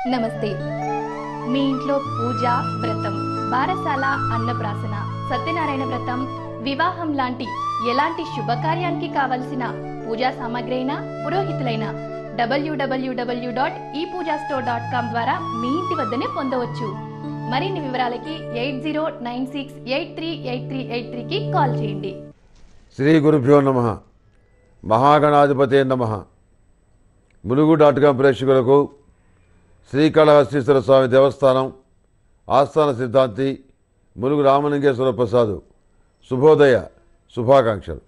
నమస్తే మీ ఇంట్లో పూజ వ్రతం బారసాల అన్నప్రాసన సత్యనారాయణ వ్రతం వివాహం లాంటి ఎలాంటి శుభకార్యానికి కావలసిన పూజా సామాగ్రి అయినా పురోహితులైన డబ్ల్యూడబ్ల్యూడబ్ల్యూ dot E Pooja store dot com ద్వారా మీ ఇంటి వద్దనే పొందవచ్చు మరిన్ని వివరాలకి eight zero nine six eight three eight three eight త్రీకి కాల్ చేయండి శ్రీ గురుభ్యో నమ మహాగణాధిపతే నమ ములుగు డాట్ కాం ప్రేక్షకులకు శ్రీకాళహస్తీశ్వర స్వామి దేవస్థానం ఆస్థాన సిద్ధాంతి ములుగు రామలింగేశ్వర ప్రసాద్ శుభోదయ శుభాకాంక్షలు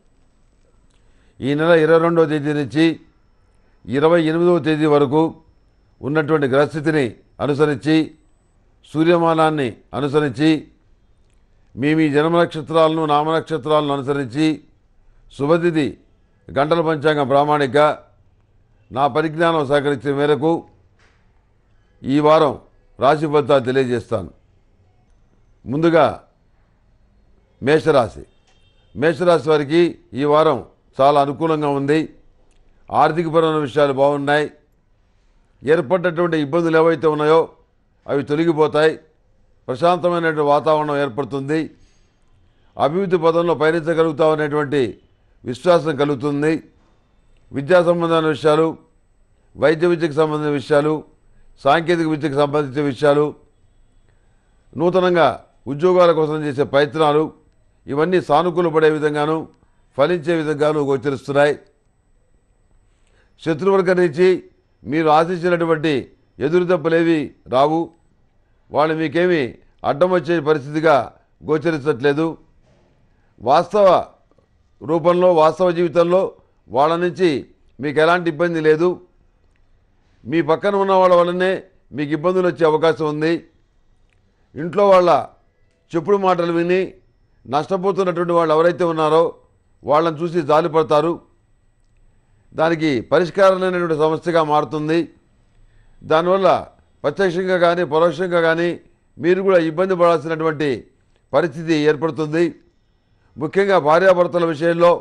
ఈ నెల ఇరవై రెండవ తేదీ నుంచి ఇరవై ఎనిమిదవ తేదీ వరకు ఉన్నటువంటి గ్రహస్థితిని అనుసరించి సూర్యమానాన్ని అనుసరించి మీ మీ జన్మ నక్షత్రాలను నామ నక్షత్రాలను అనుసరించి శుభతిథి గంటల పంచాంగం ప్రామాణిక నా పరిజ్ఞానం సహకరించిన మేరకు ఈ వారం రాశి ఫలితాలు తెలియజేస్తాను ముందుగా మేషరాశి మేషరాశి వారికి ఈ వారం చాలా అనుకూలంగా ఉంది ఆర్థికపరమైన విషయాలు బాగున్నాయి ఏర్పడ్డటువంటి ఇబ్బందులు ఏవైతే ఉన్నాయో అవి తొలగిపోతాయి ప్రశాంతమైనటువంటి వాతావరణం ఏర్పడుతుంది అభివృద్ధి పదంలో పయనించగలుగుతామనేటువంటి విశ్వాసం కలుగుతుంది విద్యా సంబంధమైన విషయాలు వైద్య విద్యకు సంబంధించిన విషయాలు సాంకేతిక విద్యకు సంబంధించిన విషయాలు నూతనంగా ఉద్యోగాల కోసం చేసే ప్రయత్నాలు ఇవన్నీ సానుకూలపడే విధంగాను ఫలించే విధంగాను గోచరిస్తున్నాయి శత్రువర్గం నుంచి మీరు ఆశించినటువంటి ఎదురు దెబ్బలేవి రావు వాళ్ళు మీకేమీ అడ్డం వచ్చే పరిస్థితిగా గోచరించట్లేదు వాస్తవ రూపంలో వాస్తవ జీవితంలో వాళ్ళ నుంచి మీకు ఎలాంటి ఇబ్బంది లేదు మీ పక్కన ఉన్న వాళ్ళ వల్లనే మీకు ఇబ్బందులు వచ్చే అవకాశం ఉంది ఇంట్లో వాళ్ళ చెప్పుడు మాటలు విని నష్టపోతున్నటువంటి వాళ్ళు ఎవరైతే ఉన్నారో వాళ్ళని చూసి జాలిపడతారు దానికి పరిష్కారం లేనటువంటి సమస్యగా మారుతుంది దానివల్ల ప్రత్యక్షంగా కానీ పరోక్షంగా కానీ మీరు కూడా ఇబ్బంది పడాల్సినటువంటి పరిస్థితి ఏర్పడుతుంది ముఖ్యంగా భార్యాభర్తల విషయంలో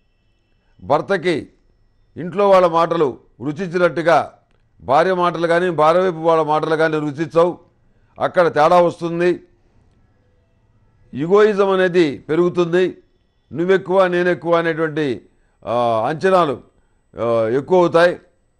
భర్తకి ఇంట్లో వాళ్ళ మాటలు రుచించినట్టుగా భార్య మాటలు కానీ భార్య వైపు వాళ్ళ మాటలు కానీ రుచించవు అక్కడ తేడా వస్తుంది యుగోయిజం అనేది పెరుగుతుంది నువ్వెక్కువ నేనెక్కువ అనేటువంటి ఆ, అంచనాలు ఆ, ఎక్కువ అవుతాయి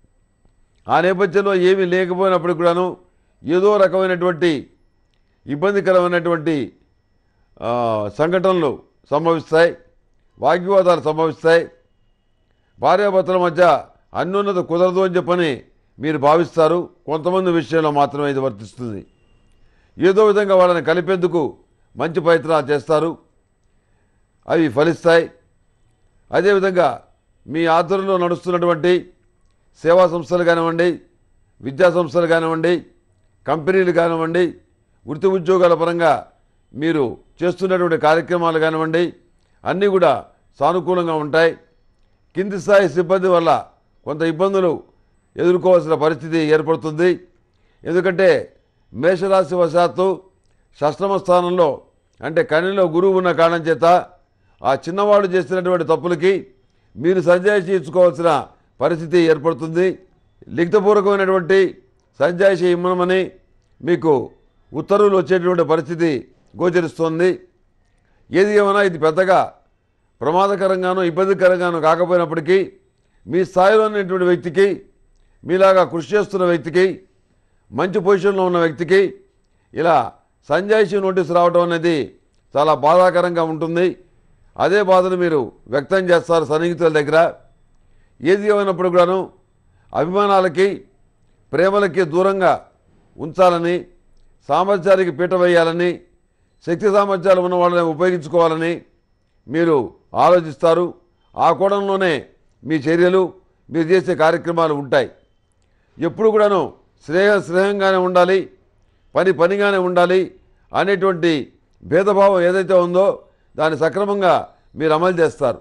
ఆ నేపథ్యంలో ఏమీ లేకపోయినప్పటికి కూడాను ఏదో రకమైనటువంటి ఇబ్బందికరమైనటువంటి ఆ, సంఘటనలు సంభవిస్తాయి వాగ్వివాదాలు సంభవిస్తాయి భార్యాభర్తల మధ్య అన్యోన్యత కుదరదు అని చెప్పని మీరు భావిస్తారు కొంతమంది విషయంలో మాత్రమే ఇది వర్తిస్తుంది ఏదో విధంగా వాళ్ళని కలిపేందుకు మంచి ప్రయత్నాలు చేస్తారు అవి ఫలిస్తాయి అదేవిధంగా మీ ఆధ్వర్యంలో నడుస్తున్నటువంటి సేవా సంస్థలు కానివ్వండి విద్యా సంస్థలు కానివ్వండి కంపెనీలు కానివ్వండి వృత్తి ఉద్యోగాల పరంగా మీరు చేస్తున్నటువంటి కార్యక్రమాలు కానివ్వండి అన్నీ కూడా సానుకూలంగా ఉంటాయి కింది స్థాయి సిబ్బంది వల్ల కొంత ఇబ్బందులు ఎదుర్కోవాల్సిన పరిస్థితి ఏర్పడుతుంది ఎందుకంటే మేషరాశి వశాత్తు షష్టమ స్థానంలో అంటే కనిలో గురువు ఉన్న కారణం చేత ఆ చిన్నవాడు చేసినటువంటి తప్పులకి మీరు సంజాయిషి ఇచ్చుకోవాల్సిన పరిస్థితి ఏర్పడుతుంది లిఖితపూర్వకమైనటువంటి సంజాయిషి ఇమ్మనమని మీకు ఉత్తర్వులు వచ్చేటువంటి పరిస్థితి గోచరిస్తోంది ఏది ఏమైనా ఇది పెద్దగా ప్రమాదకరంగానూ ఇబ్బందికరంగానూ కాకపోయినప్పటికీ మీ స్థాయిలో ఉన్నటువంటి వ్యక్తికి మీలాగా కృషి చేస్తున్న వ్యక్తికి మంచి పొజిషన్లో ఉన్న వ్యక్తికి ఇలా సంజాయిషి నోటీస్ రావడం అనేది చాలా బాధాకరంగా ఉంటుంది అదే బాధను మీరు వ్యక్తం చేస్తారు సన్నిహితుల దగ్గర ఏది ఏమైనప్పుడు కూడాను అభిమానాలకి ప్రేమలకి దూరంగా ఉంచాలని సామర్థ్యానికి పీట వేయాలని శక్తి సామర్థ్యాలు ఉన్న వాళ్ళని ఉపయోగించుకోవాలని మీరు ఆలోచిస్తారు ఆ కోణంలోనే మీ చర్యలు మీరు చేసే కార్యక్రమాలు ఉంటాయి ఎప్పుడు కూడాను శ్రేయ శ్రేయంగానే ఉండాలి పని పనిగానే ఉండాలి అనేటువంటి భేదభావం ఏదైతే ఉందో దాన్ని సక్రమంగా మీరు అమలు చేస్తారు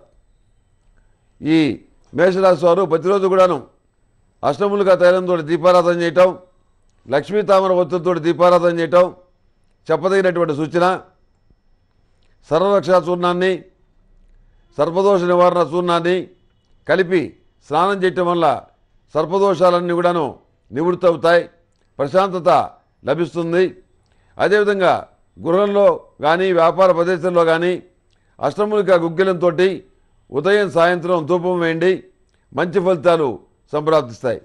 ఈ మేషరాశి వారు ప్రతిరోజు కూడాను అష్టములుగా తైలంతో దీపారాధన చేయటం లక్ష్మీ తామర ఒత్తులతో దీపారాధన చేయటం చెప్పదగినటువంటి సూచన సర్వరక్షా చూర్ణాన్ని సర్పదోష నివారణ చూర్ణాన్ని కలిపి స్నానం చేయటం వల్ల సర్పదోషాలన్నీ కూడాను నివృత్తి అవుతాయి ప్రశాంతత లభిస్తుంది అదేవిధంగా గృహంలో కానీ వ్యాపార ప్రదేశంలో కానీ అష్టములిక గుగ్గిలంతో ఉదయం సాయంత్రం ధూపం వేయండి మంచి ఫలితాలు సంప్రాప్తిస్తాయి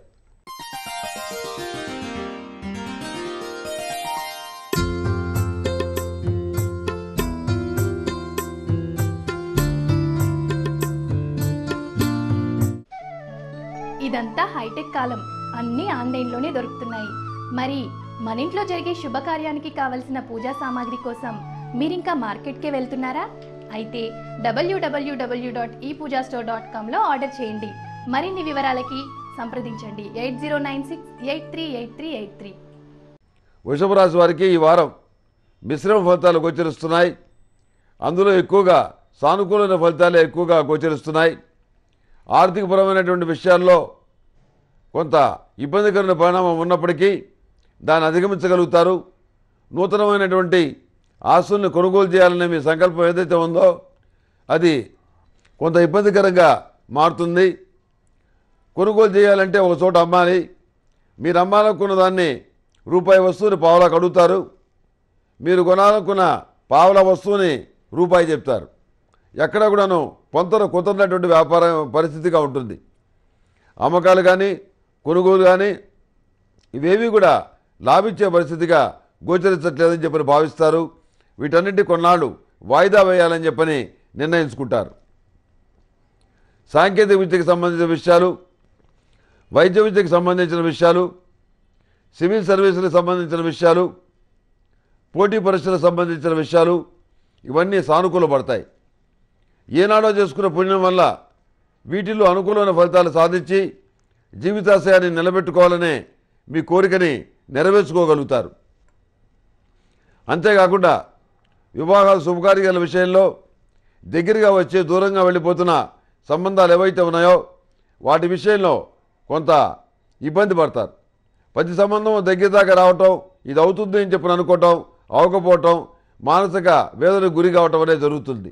ఇదంతా హైటెక్ కాలం అన్నీ ఆన్లైన్లోనే దొరుకుతున్నాయి మరి మన ఇంట్లో జరిగే శుభకార్యానికి కావలసిన పూజా సామాగ్రి కోసం మీరింకా మార్కెట్కే వెళ్తున్నారా అయితే W W W dot E Pooja store dot కామ్లో ఆర్డర్ చేయండి మరిన్ని వివరాలకి సంప్రదించండి eight zero nine six eight three eight three eight three వృషభ రాశి వారికి ఈ వారం మిశ్రమ ఫలితాలు గోచరిస్తున్నాయి అందులో ఎక్కువగా సానుకూలమైన ఫలితాలే ఎక్కువగా గోచరిస్తున్నాయి ఆర్థికపరమైనటువంటి విషయాల్లో కొంత ఇబ్బందికరమైన పరిణామం ఉన్నప్పటికీ దాన్ని అధిగమించగలుగుతారు నూతనమైనటువంటి ఆస్తుల్ని కొనుగోలు చేయాలనే మీ సంకల్పం ఏదైతే ఉందో అది కొంత ఇబ్బందికరంగా మారుతుంది కొనుగోలు చేయాలంటే ఒక చోట అమ్మాలి మీరు అమ్మాలనుకున్న దాన్ని రూపాయి వస్తువుని పావులకు అడుగుతారు మీరు కొనాలనుకున్న పావుల వస్తువుని రూపాయి చెప్తారు ఎక్కడ కూడాను పొంతన కుదరనటువంటి వ్యాపార పరిస్థితిగా ఉంటుంది అమ్మకాలు కానీ కొనుగోలు కానీ ఇవేవి కూడా లాభించే పరిస్థితిగా గోచరించట్లేదని చెప్పని భావిస్తారు వీటన్నిటి కొన్నాళ్ళు వాయిదా వేయాలని చెప్పని నిర్ణయించుకుంటారు సాంకేతిక విద్యకు సంబంధించిన విషయాలు వైద్య విద్యకు సంబంధించిన విషయాలు సివిల్ సర్వీసులకు సంబంధించిన విషయాలు పోటీ పరీక్షలకు సంబంధించిన విషయాలు ఇవన్నీ సానుకూల పడతాయి ఏనాడో చేసుకున్న పుణ్యం వల్ల వీటిల్లో అనుకూలమైన ఫలితాలు సాధించి జీవితాశయాన్ని నిలబెట్టుకోవాలనే మీ కోరికని నెరవేర్చుకోగలుగుతారు అంతేకాకుండా వివాహాల శుభకార్యాల విషయంలో దగ్గరగా వచ్చే దూరంగా వెళ్ళిపోతున్న సంబంధాలు ఏవైతే ఉన్నాయో వాటి విషయంలో కొంత ఇబ్బంది పడతారు ప్రతి సంబంధం దగ్గర దాకా రావటం ఇది అవుతుంది అని చెప్పి అనుకోవటం అవకపోవటం మానసిక వేదనకు గురి కావటం అనేది జరుగుతుంది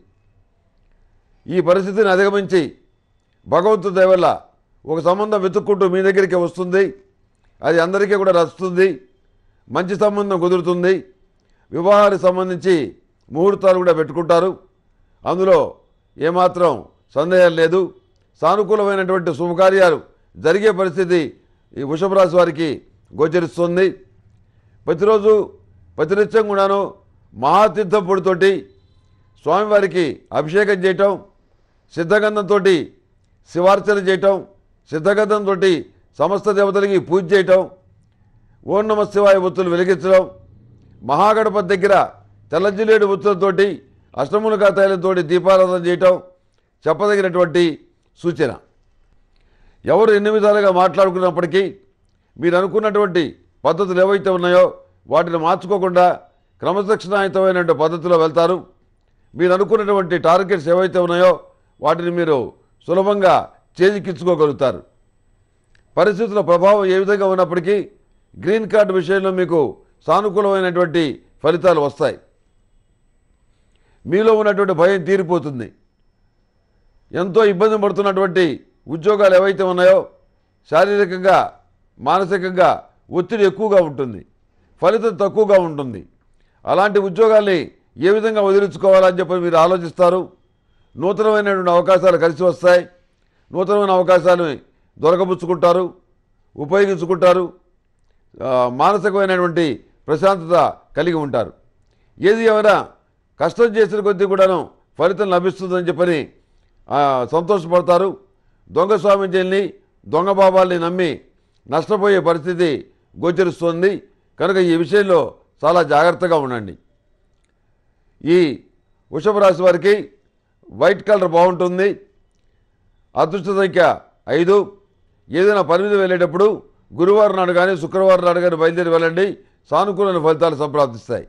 ఈ పరిస్థితిని అధిగమించి భగవంతుడి దయ వల్ల ఒక సంబంధం వెతుక్కుంటూ మీ దగ్గరికి వస్తుంది అది అందరికీ కూడా నచ్చుతుంది మంచి సంబంధం కుదురుతుంది వివాహానికి సంబంధించి ముహూర్తాలు కూడా పెట్టుకుంటారు అందులో ఏమాత్రం సందేహం లేదు సానుకూలమైనటువంటి శుభకార్యాలు జరిగే పరిస్థితి ఈ వృషభ రాశి వారికి గోచరిస్తుంది ప్రతిరోజు ప్రతినిత్యం కూడాను మహాతీర్థం పొడితోటి స్వామివారికి అభిషేకం చేయటం సిద్ధగంధంతో శివార్చన చేయటం సిద్ధగంధంతో సమస్త దేవతలకి పూజ చేయటం ఓం నమ శివాయ ఒత్తులు వెలిగించడం మహాగణపతి దగ్గర తెల్లజిల్లేడు ఒత్తులతోటి అష్టములుగా తైలంతోటి దీపారాధన చేయటం చెప్పదగినటువంటి సూచన ఎవరు ఎన్ని విధాలుగా మాట్లాడుకున్నప్పటికీ మీరు అనుకున్నటువంటి పద్ధతులు ఏవైతే ఉన్నాయో వాటిని మార్చుకోకుండా క్రమశిక్షణాయుతమైనటువంటి పద్ధతిలో వెళ్తారు మీరు అనుకున్నటువంటి టార్గెట్స్ ఏవైతే ఉన్నాయో వాటిని మీరు సులభంగా చేజిక్కించుకోగలుగుతారు పరిస్థితుల ప్రభావం ఏ విధంగా ఉన్నప్పటికీ గ్రీన్ కార్డు విషయంలో మీకు సానుకూలమైనటువంటి ఫలితాలు వస్తాయి మీలో ఉన్నటువంటి భయం తీరిపోతుంది ఎంతో ఇబ్బంది పడుతున్నటువంటి ఉద్యోగాలు ఏవైతే ఉన్నాయో శారీరకంగా మానసికంగా ఒత్తిడి ఎక్కువగా ఉంటుంది ఫలితం తక్కువగా ఉంటుంది అలాంటి ఉద్యోగాల్ని ఏ విధంగా వదిలించుకోవాలని చెప్పి మీరు ఆలోచిస్తారు నూతనమైనటువంటి అవకాశాలు కలిసి వస్తాయి నూతనమైన అవకాశాలను దొరకబుచ్చుకుంటారు ఉపయోగించుకుంటారు ఆ, మానసికమైనటువంటి ప్రశాంతత కలిగి ఉంటారు ఏది ఏమైనా కష్టం చేసిన కొద్దీ కూడాను ఫలితం లభిస్తుందని చెప్పని ఆ, సంతోషపడతారు దొంగ స్వామీజీల్ని దొంగ బాబాల్ని నమ్మి నష్టపోయే పరిస్థితి గోచరిస్తుంది కనుక ఈ విషయంలో చాలా జాగ్రత్తగా ఉండండి ఈ వృషభ రాశి వారికి వైట్ కలర్ బాగుంటుంది అదృష్ట సంఖ్య ఐదు ఏదైనా పని మీద వెళ్ళేటప్పుడు గురువారం నాడు కానీ శుక్రవారం నాడు కానీ బయలుదేరి వెళ్ళండి సానుకూలమైన ఫలితాలు సంప్రాప్తిస్తాయి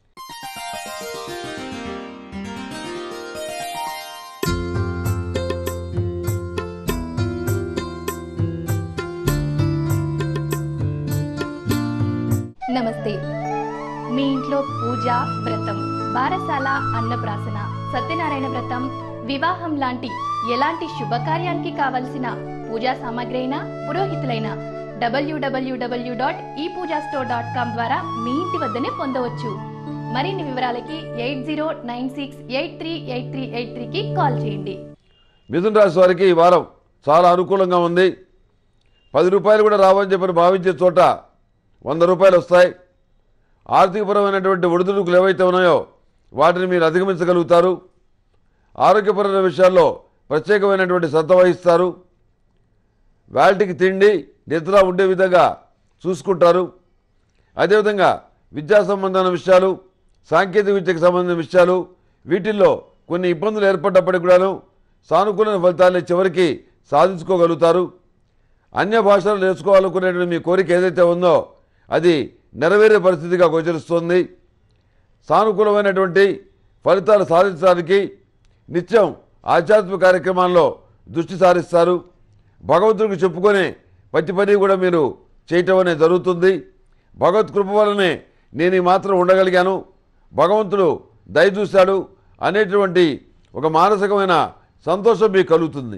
నమస్తే మీ ఇంట్లో పూజ వ్రతం బారసాల అన్నప్రాసన సత్యనారాయణ వ్రతం వివాహం లాంటి ఎలాంటి శుభకార్యానికి కావలసిన పూజా సామాగ్రి అయినా పురోహితులైన డబ్ల్యూడబ్ల్యూడబ్ల్యూ dot E Pooja store dot com ద్వారా మీ ఇంటి వద్దనే పొందవచ్చు మరిన్ని వివరాలకి eight zero nine six eight three eight three eight త్రీకి కాల్ చేయండి మిథున రాశి వారికి ఈ వారం చాలా అనుకూలంగా ఉంది పది రూపాయలు కూడా రావని చెప్పని భావించే చోట వంద రూపాయలు వస్తాయి ఆర్థికపరమైనటువంటి ఒడిదుడుకులు ఏవైతే ఉన్నాయో వాటిని మీరు అధిగమించగలుగుతారు ఆరోగ్యపరమైన విషయాల్లో ప్రత్యేకమైనటువంటి శ్రద్ధ వహిస్తారు వాల్టికి తిండి నిద్ర ఉండే విధంగా చూసుకుంటారు అదేవిధంగా విద్యా సంబంధమైన విషయాలు సాంకేతిక విద్యకు సంబంధించిన విషయాలు వీటిల్లో కొన్ని ఇబ్బందులు ఏర్పడ్డప్పటికి కూడాను సానుకూల ఫలితాన్ని చివరికి సాధించుకోగలుగుతారు అన్య భాషలు నేర్చుకోవాలనుకునేటువంటి మీ కోరిక ఏదైతే ఉందో అది నెరవేరే పరిస్థితిగా గోచరిస్తుంది సానుకూలమైనటువంటి ఫలితాలు సాధించడానికి నిత్యం ఆధ్యాత్మిక కార్యక్రమాల్లో దృష్టి సారిస్తారు భగవంతుడికి చెప్పుకొని ప్రతి పని కూడా మీరు చేయటం అనేది జరుగుతుంది భగవత్ కృప వలనే నేను ఈ మాత్రం ఉండగలిగాను భగవంతుడు దయ చూశాడు అనేటువంటి ఒక మానసికమైన సంతోషం మీకు కలుగుతుంది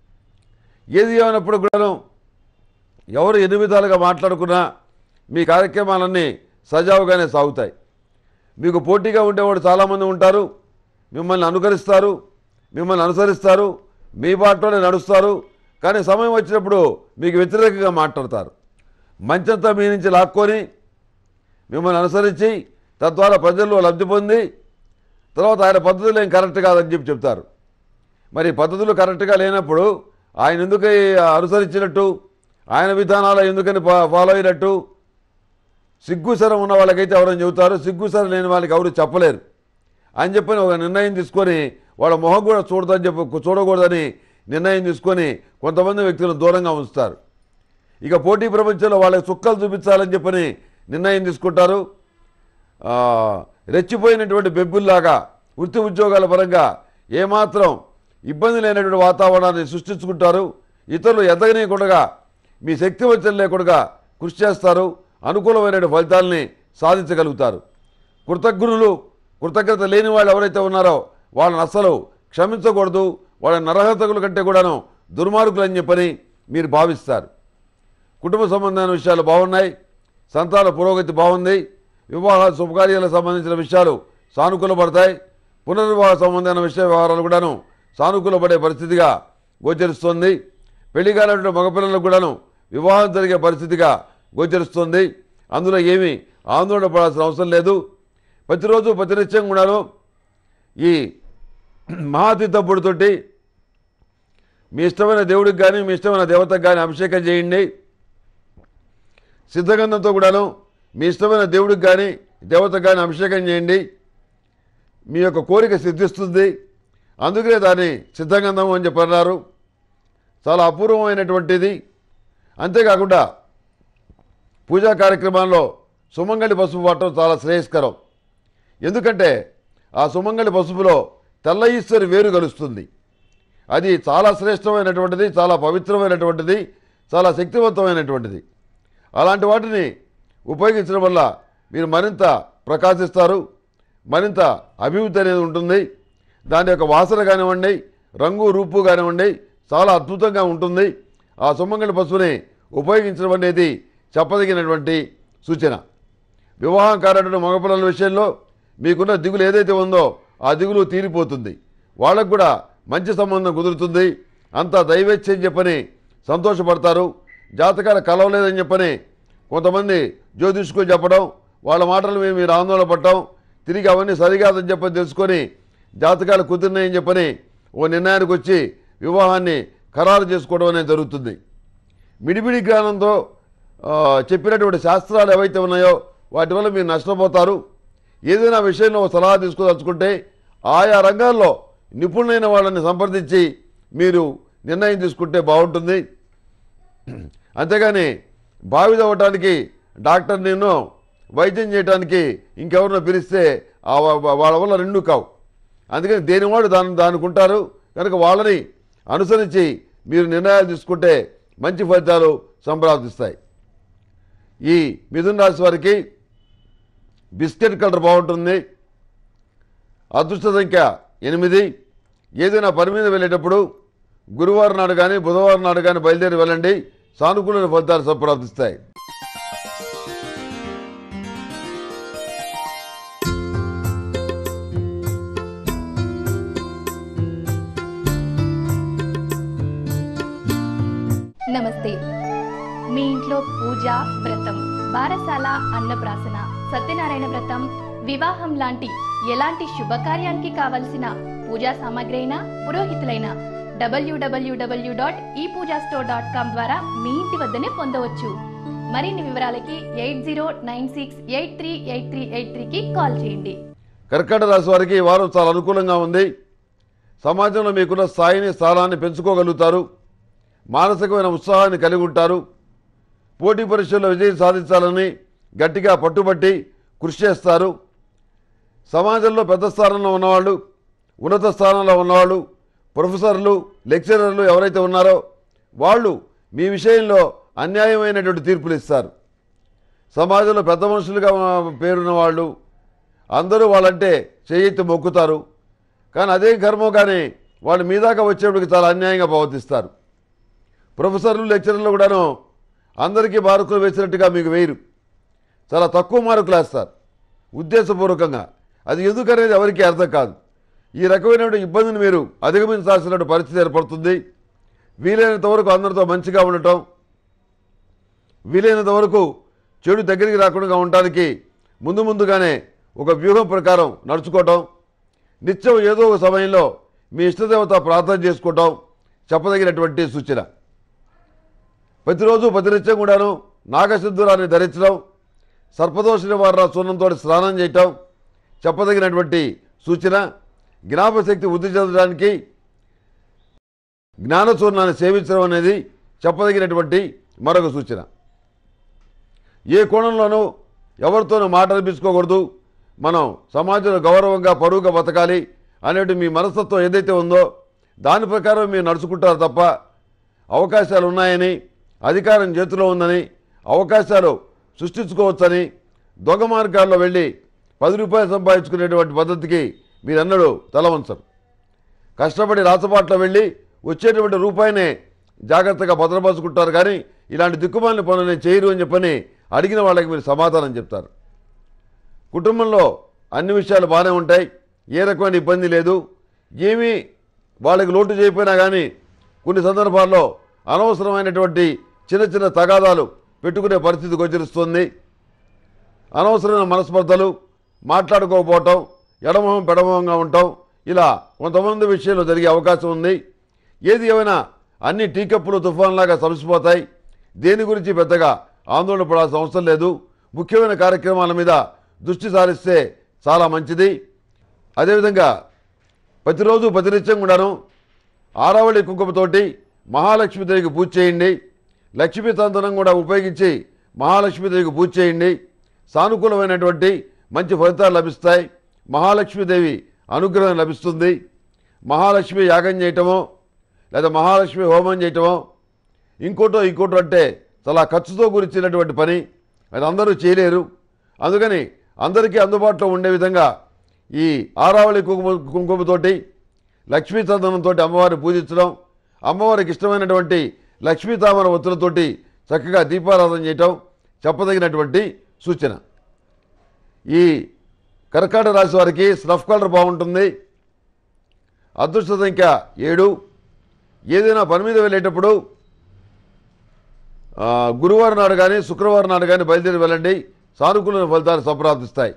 ఏది ఏమైనప్పుడు కూడాను ఎవరు ఎన్ని విధాలుగా మాట్లాడుకున్నా మీ కార్యక్రమాలన్నీ సజావుగానే సాగుతాయి మీకు పోటీగా ఉండేవాడు చాలామంది ఉంటారు మిమ్మల్ని అనుకరిస్తారు మిమ్మల్ని అనుసరిస్తారు మీ బాటలోనే నడుస్తారు కానీ సమయం వచ్చినప్పుడు మీకు వ్యతిరేకంగా మాట్లాడతారు మంచంతా మీ నుంచి లాక్కొని మిమ్మల్ని అనుసరించి తద్వారా ప్రజల్లో లబ్ధి పొంది తర్వాత ఆయన పద్ధతులు ఏం కరెక్ట్ కాదని చెప్పి చెప్తారు మరి పద్ధతులు కరెక్ట్గా లేనప్పుడు ఆయన ఎందుకు అనుసరించినట్టు ఆయన విధానాలు ఎందుకని ఫా- ఫాలో అయినట్టు సిగ్గుసరం ఉన్న వాళ్ళకైతే ఎవరైనా చెబుతారు సిగ్గుసరం లేని వాళ్ళకి ఎవరు చెప్పలేరు అని చెప్పని ఒక నిర్ణయం తీసుకొని వాళ్ళ మొహం కూడా చూడదని చెప్పి చూడకూడదని నిర్ణయం తీసుకొని కొంతమంది వ్యక్తులను దూరంగా ఉంచుతారు ఇక పోటీ ప్రపంచంలో వాళ్ళకి చుక్కలు చూపించాలని చెప్పని నిర్ణయం తీసుకుంటారు ఆ, రెచ్చిపోయినటువంటి బెబ్బుల్లాగా వృత్తి ఉద్యోగాల పరంగా ఏమాత్రం ఇబ్బంది లేనటువంటి వాతావరణాన్ని సృష్టించుకుంటారు ఇతరులు ఎదగనీయకుండా మీ శక్తి వచ్చం లేకుండా కృషి చేస్తారు అనుకూలమైన ఫలితాలని సాధించగలుగుతారు కృతజ్ఞులు కృతజ్ఞత లేని వాళ్ళు ఎవరైతే ఉన్నారో వాళ్ళని అస్సలు క్షమించకూడదు వాళ్ళ నరహతకుల కంటే కూడాను దుర్మార్గులు అని చెప్పని మీరు భావిస్తారు కుటుంబ సంబంధమైన విషయాలు బాగున్నాయి సంతాన పురోగతి బాగుంది వివాహ శుభకార్యాలకు సంబంధించిన విషయాలు సానుకూలపడతాయి పునర్వివాహ సంబంధమైన విషయ వ్యవహారాలు కూడాను సానుకూలపడే పరిస్థితిగా గోచరిస్తుంది పెళ్లి కానటువంటి మగపిల్లలకు కూడాను వివాహం జరిగే పరిస్థితిగా గోచరిస్తుంది అందులో ఏమీ ఆందోళన పడాల్సిన అవసరం లేదు ప్రతిరోజు ప్రతినిత్యం కూడాను ఈ మహాతీతప్పుడుతోటి మీ ఇష్టమైన దేవుడికి కానీ మీ ఇష్టమైన దేవతకు కానీ అభిషేకం చేయండి సిద్ధగంధంతో కూడాను మీ ఇష్టమైన దేవుడికి కానీ దేవతకు కానీ అభిషేకం చేయండి మీ యొక్క కోరిక సిద్ధిస్తుంది అందుకనే దాన్ని సిద్ధగంధం అని చెప్పి అన్నారు చాలా అపూర్వమైనటువంటిది అంతేకాకుండా పూజా కార్యక్రమాల్లో సుమంగళి పసుపు వాడటం చాలా శ్రేయస్కరం ఎందుకంటే ఆ సుమంగళి పసుపులో తెల్ల ఈశ్వరి వేరు కలుస్తుంది అది చాలా శ్రేష్టమైనటువంటిది చాలా పవిత్రమైనటువంటిది చాలా శక్తివంతమైనటువంటిది అలాంటి వాటిని ఉపయోగించడం వల్ల మీరు మరింత ప్రకాశిస్తారు మరింత అభివృద్ధి అనేది ఉంటుంది దాని యొక్క వాసన కానివ్వండి రంగు రూపు కానివ్వండి చాలా అద్భుతంగా ఉంటుంది ఆ సుమంగళి పసుపుని ఉపయోగించడం అనేది చెప్పదగినటువంటి సూచన వివాహం కానటువంటి మగపిల్లల విషయంలో మీకున్న దిగులు ఏదైతే ఉందో ఆ దిగులు తీరిపోతుంది వాళ్ళకు కూడా మంచి సంబంధం కుదురుతుంది అంతా దైవేచ్ఛని చెప్పని సంతోషపడతారు జాతకాలు కలవలేదని చెప్పని కొంతమంది జ్యోతిష్కులు చెప్పడం వాళ్ళ మాటలు మేము మీరు ఆందోళన పడటం తిరిగి అవన్నీ సరికాదని చెప్పని తెలుసుకొని జాతకాలు కుదిరినాయని చెప్పని ఓ నిర్ణయానికి వచ్చి వివాహాన్ని ఖరారు చేసుకోవడం అనేది జరుగుతుంది మిడిమిడి జ్ఞానంతో ఆ, చెప్పినటువంటి శాస్త్రాలు ఏవైతే ఉన్నాయో వాటి వల్ల మీరు నష్టపోతారు ఏదైనా విషయంలో ఒక సలహా తీసుకోదలుచుకుంటే ఆయా రంగాల్లో నిపుణులైన వాళ్ళని సంప్రదించి మీరు నిర్ణయం తీసుకుంటే బాగుంటుంది అంతేగాని బావి తవ్వటానికి డాక్టర్ నేను వైద్యం చేయడానికి ఇంకెవరినో పిలిస్తే ఆ వా- వాళ్ళ వల్ల రెండు కావు అందుకని దేనివాడు దాని దానికి ఉంటారు కనుక వాళ్ళని అనుసరించి మీరు నిర్ణయాలు తీసుకుంటే మంచి ఫలితాలు సంప్రాప్తిస్తాయి ఈ మిథున రాశి వారికి బిస్కెట్ కలర్ బాగుంటుంది అదృష్ట సంఖ్య ఎనిమిది ఏదైనా పని మీద వెళ్ళేటప్పుడు గురువారం నాడు కానీ బుధవారం నాడు కానీ బయలుదేరి వెళ్ళండి సానుకూల ఫలితాలు సంప్రాప్తిస్తాయి నమస్తే మీ ఇంట్లో పూజ వ్రతం బారసాల అన్నప్రాసన సత్యనారాయణ వ్రతం వివాహం లాంటి ఎలాంటి శుభకార్యానికి కావలసిన పూజా సామాగ్రి అయినా పురోహితులైన డబ్ల్యూడబ్ల్యూడబ్ల్యూ dot E Pooja store dot com ద్వారా మీ ఇంటి వద్దనే పొందవచ్చు మరిన్ని వివరాలకి eight zero nine six eight three eight three eight త్రీకి కాల్ చేయండి కర్కాటక రాశి వారికి ఈ వారం చాలా అనుకూలంగా ఉంది సమాజంలో మీకున్న స్థాయిని స్థానాన్ని పెంచుకోగలుగుతారు మానసికమైన ఉత్సాహాన్ని కలిగి ఉంటారు పోటీ పరీక్షల్లో విజయం సాధించాలని గట్టిగా పట్టుబట్టి కృషి చేస్తారు సమాజంలో పెద్ద స్థానంలో ఉన్నవాళ్ళు ఉన్నత స్థానంలో ఉన్నవాళ్ళు ప్రొఫెసర్లు లెక్చరర్లు ఎవరైతే ఉన్నారో వాళ్ళు మీ విషయంలో అన్యాయమైనటువంటి తీర్పులు ఇస్తారు సమాజంలో పెద్ద మనుషులుగా ఉన్న- పేరున్న వాళ్ళు అందరూ వాళ్ళంటే చేయెత్తి మొక్కుతారు కానీ అదే కర్మం కానీ వాళ్ళు మీ దాకా వచ్చేప్పటికి చాలా అన్యాయంగా ప్రవర్తిస్తారు ప్రొఫెసర్లు లెక్చరర్లు కూడాను అందరికీ మార్కులు వేసినట్టుగా మీకు వేయరు చాలా తక్కువ మార్కులు వేస్తారు ఉద్దేశపూర్వకంగా అది ఎందుకనేది ఎవరికీ అర్థం కాదు ఈ రకమైనటువంటి ఇబ్బందిని మీరు అధిగమించాల్సిన పరిస్థితి ఏర్పడుతుంది వీలైనంత వరకు అందరితో మంచిగా ఉండటం వీలైనంత వరకు చెడు దగ్గరికి రాకుండా ఉండటానికి ముందు ముందుగానే ఒక వ్యూహం ప్రకారం నడుచుకోవటం నిత్యం ఏదో ఒక సమయంలో మీ ఇష్టదేవత ప్రార్థన చేసుకోవటం చెప్పదగినటువంటి సూచన ప్రతిరోజు ప్రతినిత్యం కూడాను నాగసిద్ధురాన్ని ధరించడం సర్పదోష నివారణ చూర్ణంతో స్నానం చేయటం చెప్పదగినటువంటి సూచన జ్ఞాపశక్తి వృద్ధి చెందడానికి జ్ఞానచూర్ణాన్ని సేవించడం అనేది చెప్పదగినటువంటి మరొక సూచన ఏ కోణంలోనూ ఎవరితోనూ మాట అనిపించుకోకూడదు మనం సమాజంలో గౌరవంగా పరువుగా బతకాలి అనేటి మీ మనస్తత్వం ఏదైతే ఉందో దాని ప్రకారం మీరు నడుచుకుంటారు తప్ప అవకాశాలు ఉన్నాయని అధికారం చేతిలో ఉందని అవకాశాలు సృష్టించుకోవచ్చని దొంగ మార్గాల్లో వెళ్ళి పది రూపాయలు సంపాదించుకునేటువంటి పద్ధతికి మీరన్నడూ తల వంచరు కష్టపడి రాసపాట్లో వెళ్ళి వచ్చేటువంటి రూపాయినే జాగ్రత్తగా భద్రపరుచుకుంటారు కానీ ఇలాంటి దిక్కుమాలిన పనులు చేయరు అని చెప్పని అడిగిన వాళ్ళకి మీరు సమాధానం చెప్తారు కుటుంబంలో అన్ని విషయాలు బాగానే ఉంటాయి ఏ రకమైన ఇబ్బంది లేదు ఏమీ వాళ్ళకి లోటు చేయకపోయినా కానీ కొన్ని సందర్భాల్లో అనవసరమైనటువంటి చిన్న చిన్న తగాదాలు పెట్టుకునే పరిస్థితి గోచరిస్తుంది అనవసరమైన మనస్పర్ధలు మాట్లాడుకోకపోవటం ఎడమొహం పెడమొహంగా ఉండటం ఇలా కొంతమంది విషయంలో జరిగే అవకాశం ఉంది ఏది ఏమైనా అన్ని టీకప్పులు తుఫాన్లాగా సమసిపోతాయి దేని గురించి పెద్దగా ఆందోళన పడాల్సిన అవసరం లేదు ముఖ్యమైన కార్యక్రమాల మీద దృష్టి సారిస్తే చాలా మంచిది అదేవిధంగా ప్రతిరోజు ప్రతినిత్యం కూడాను ఆరావళి కుంకుమతోటి మహాలక్ష్మీదేవికి పూజ చేయండి లక్ష్మీ తంత్రం కూడా ఉపయోగించి మహాలక్ష్మీదేవికి పూజ చేయండి సానుకూలమైనటువంటి మంచి ఫలితాలు లభిస్తాయి మహాలక్ష్మీదేవి అనుగ్రహం లభిస్తుంది మహాలక్ష్మి యాగం చేయటమో లేదా మహాలక్ష్మి హోమం చేయటమో ఇంకోటో ఇంకోటో అంటే చాలా ఖర్చుతో కూర్చున్నటువంటి పని అది అందరూ చేయలేరు అందుకని అందరికీ అందుబాటులో ఉండే విధంగా ఈ ఆరావళి కుంకుమ కుంకుమతోటి లక్ష్మీ చందనంతో అమ్మవారిని పూజించడం అమ్మవారికి ఇష్టమైనటువంటి లక్ష్మీ తామర ఒత్తులతోటి చక్కగా దీపారాధన చేయటం చెప్పదగినటువంటి సూచన ఈ కర్కాటక రాశి వారికి స్నఫ్ కలర్ బాగుంటుంది అదృష్ట సంఖ్య ఏడు ఏదైనా పని మీద వెళ్ళేటప్పుడు ఆ, గురువారం నాడు కానీ శుక్రవారం నాడు కానీ బయలుదేరి వెళ్ళండి సానుకూల ఫలితాలు సంప్రాప్తిస్తాయి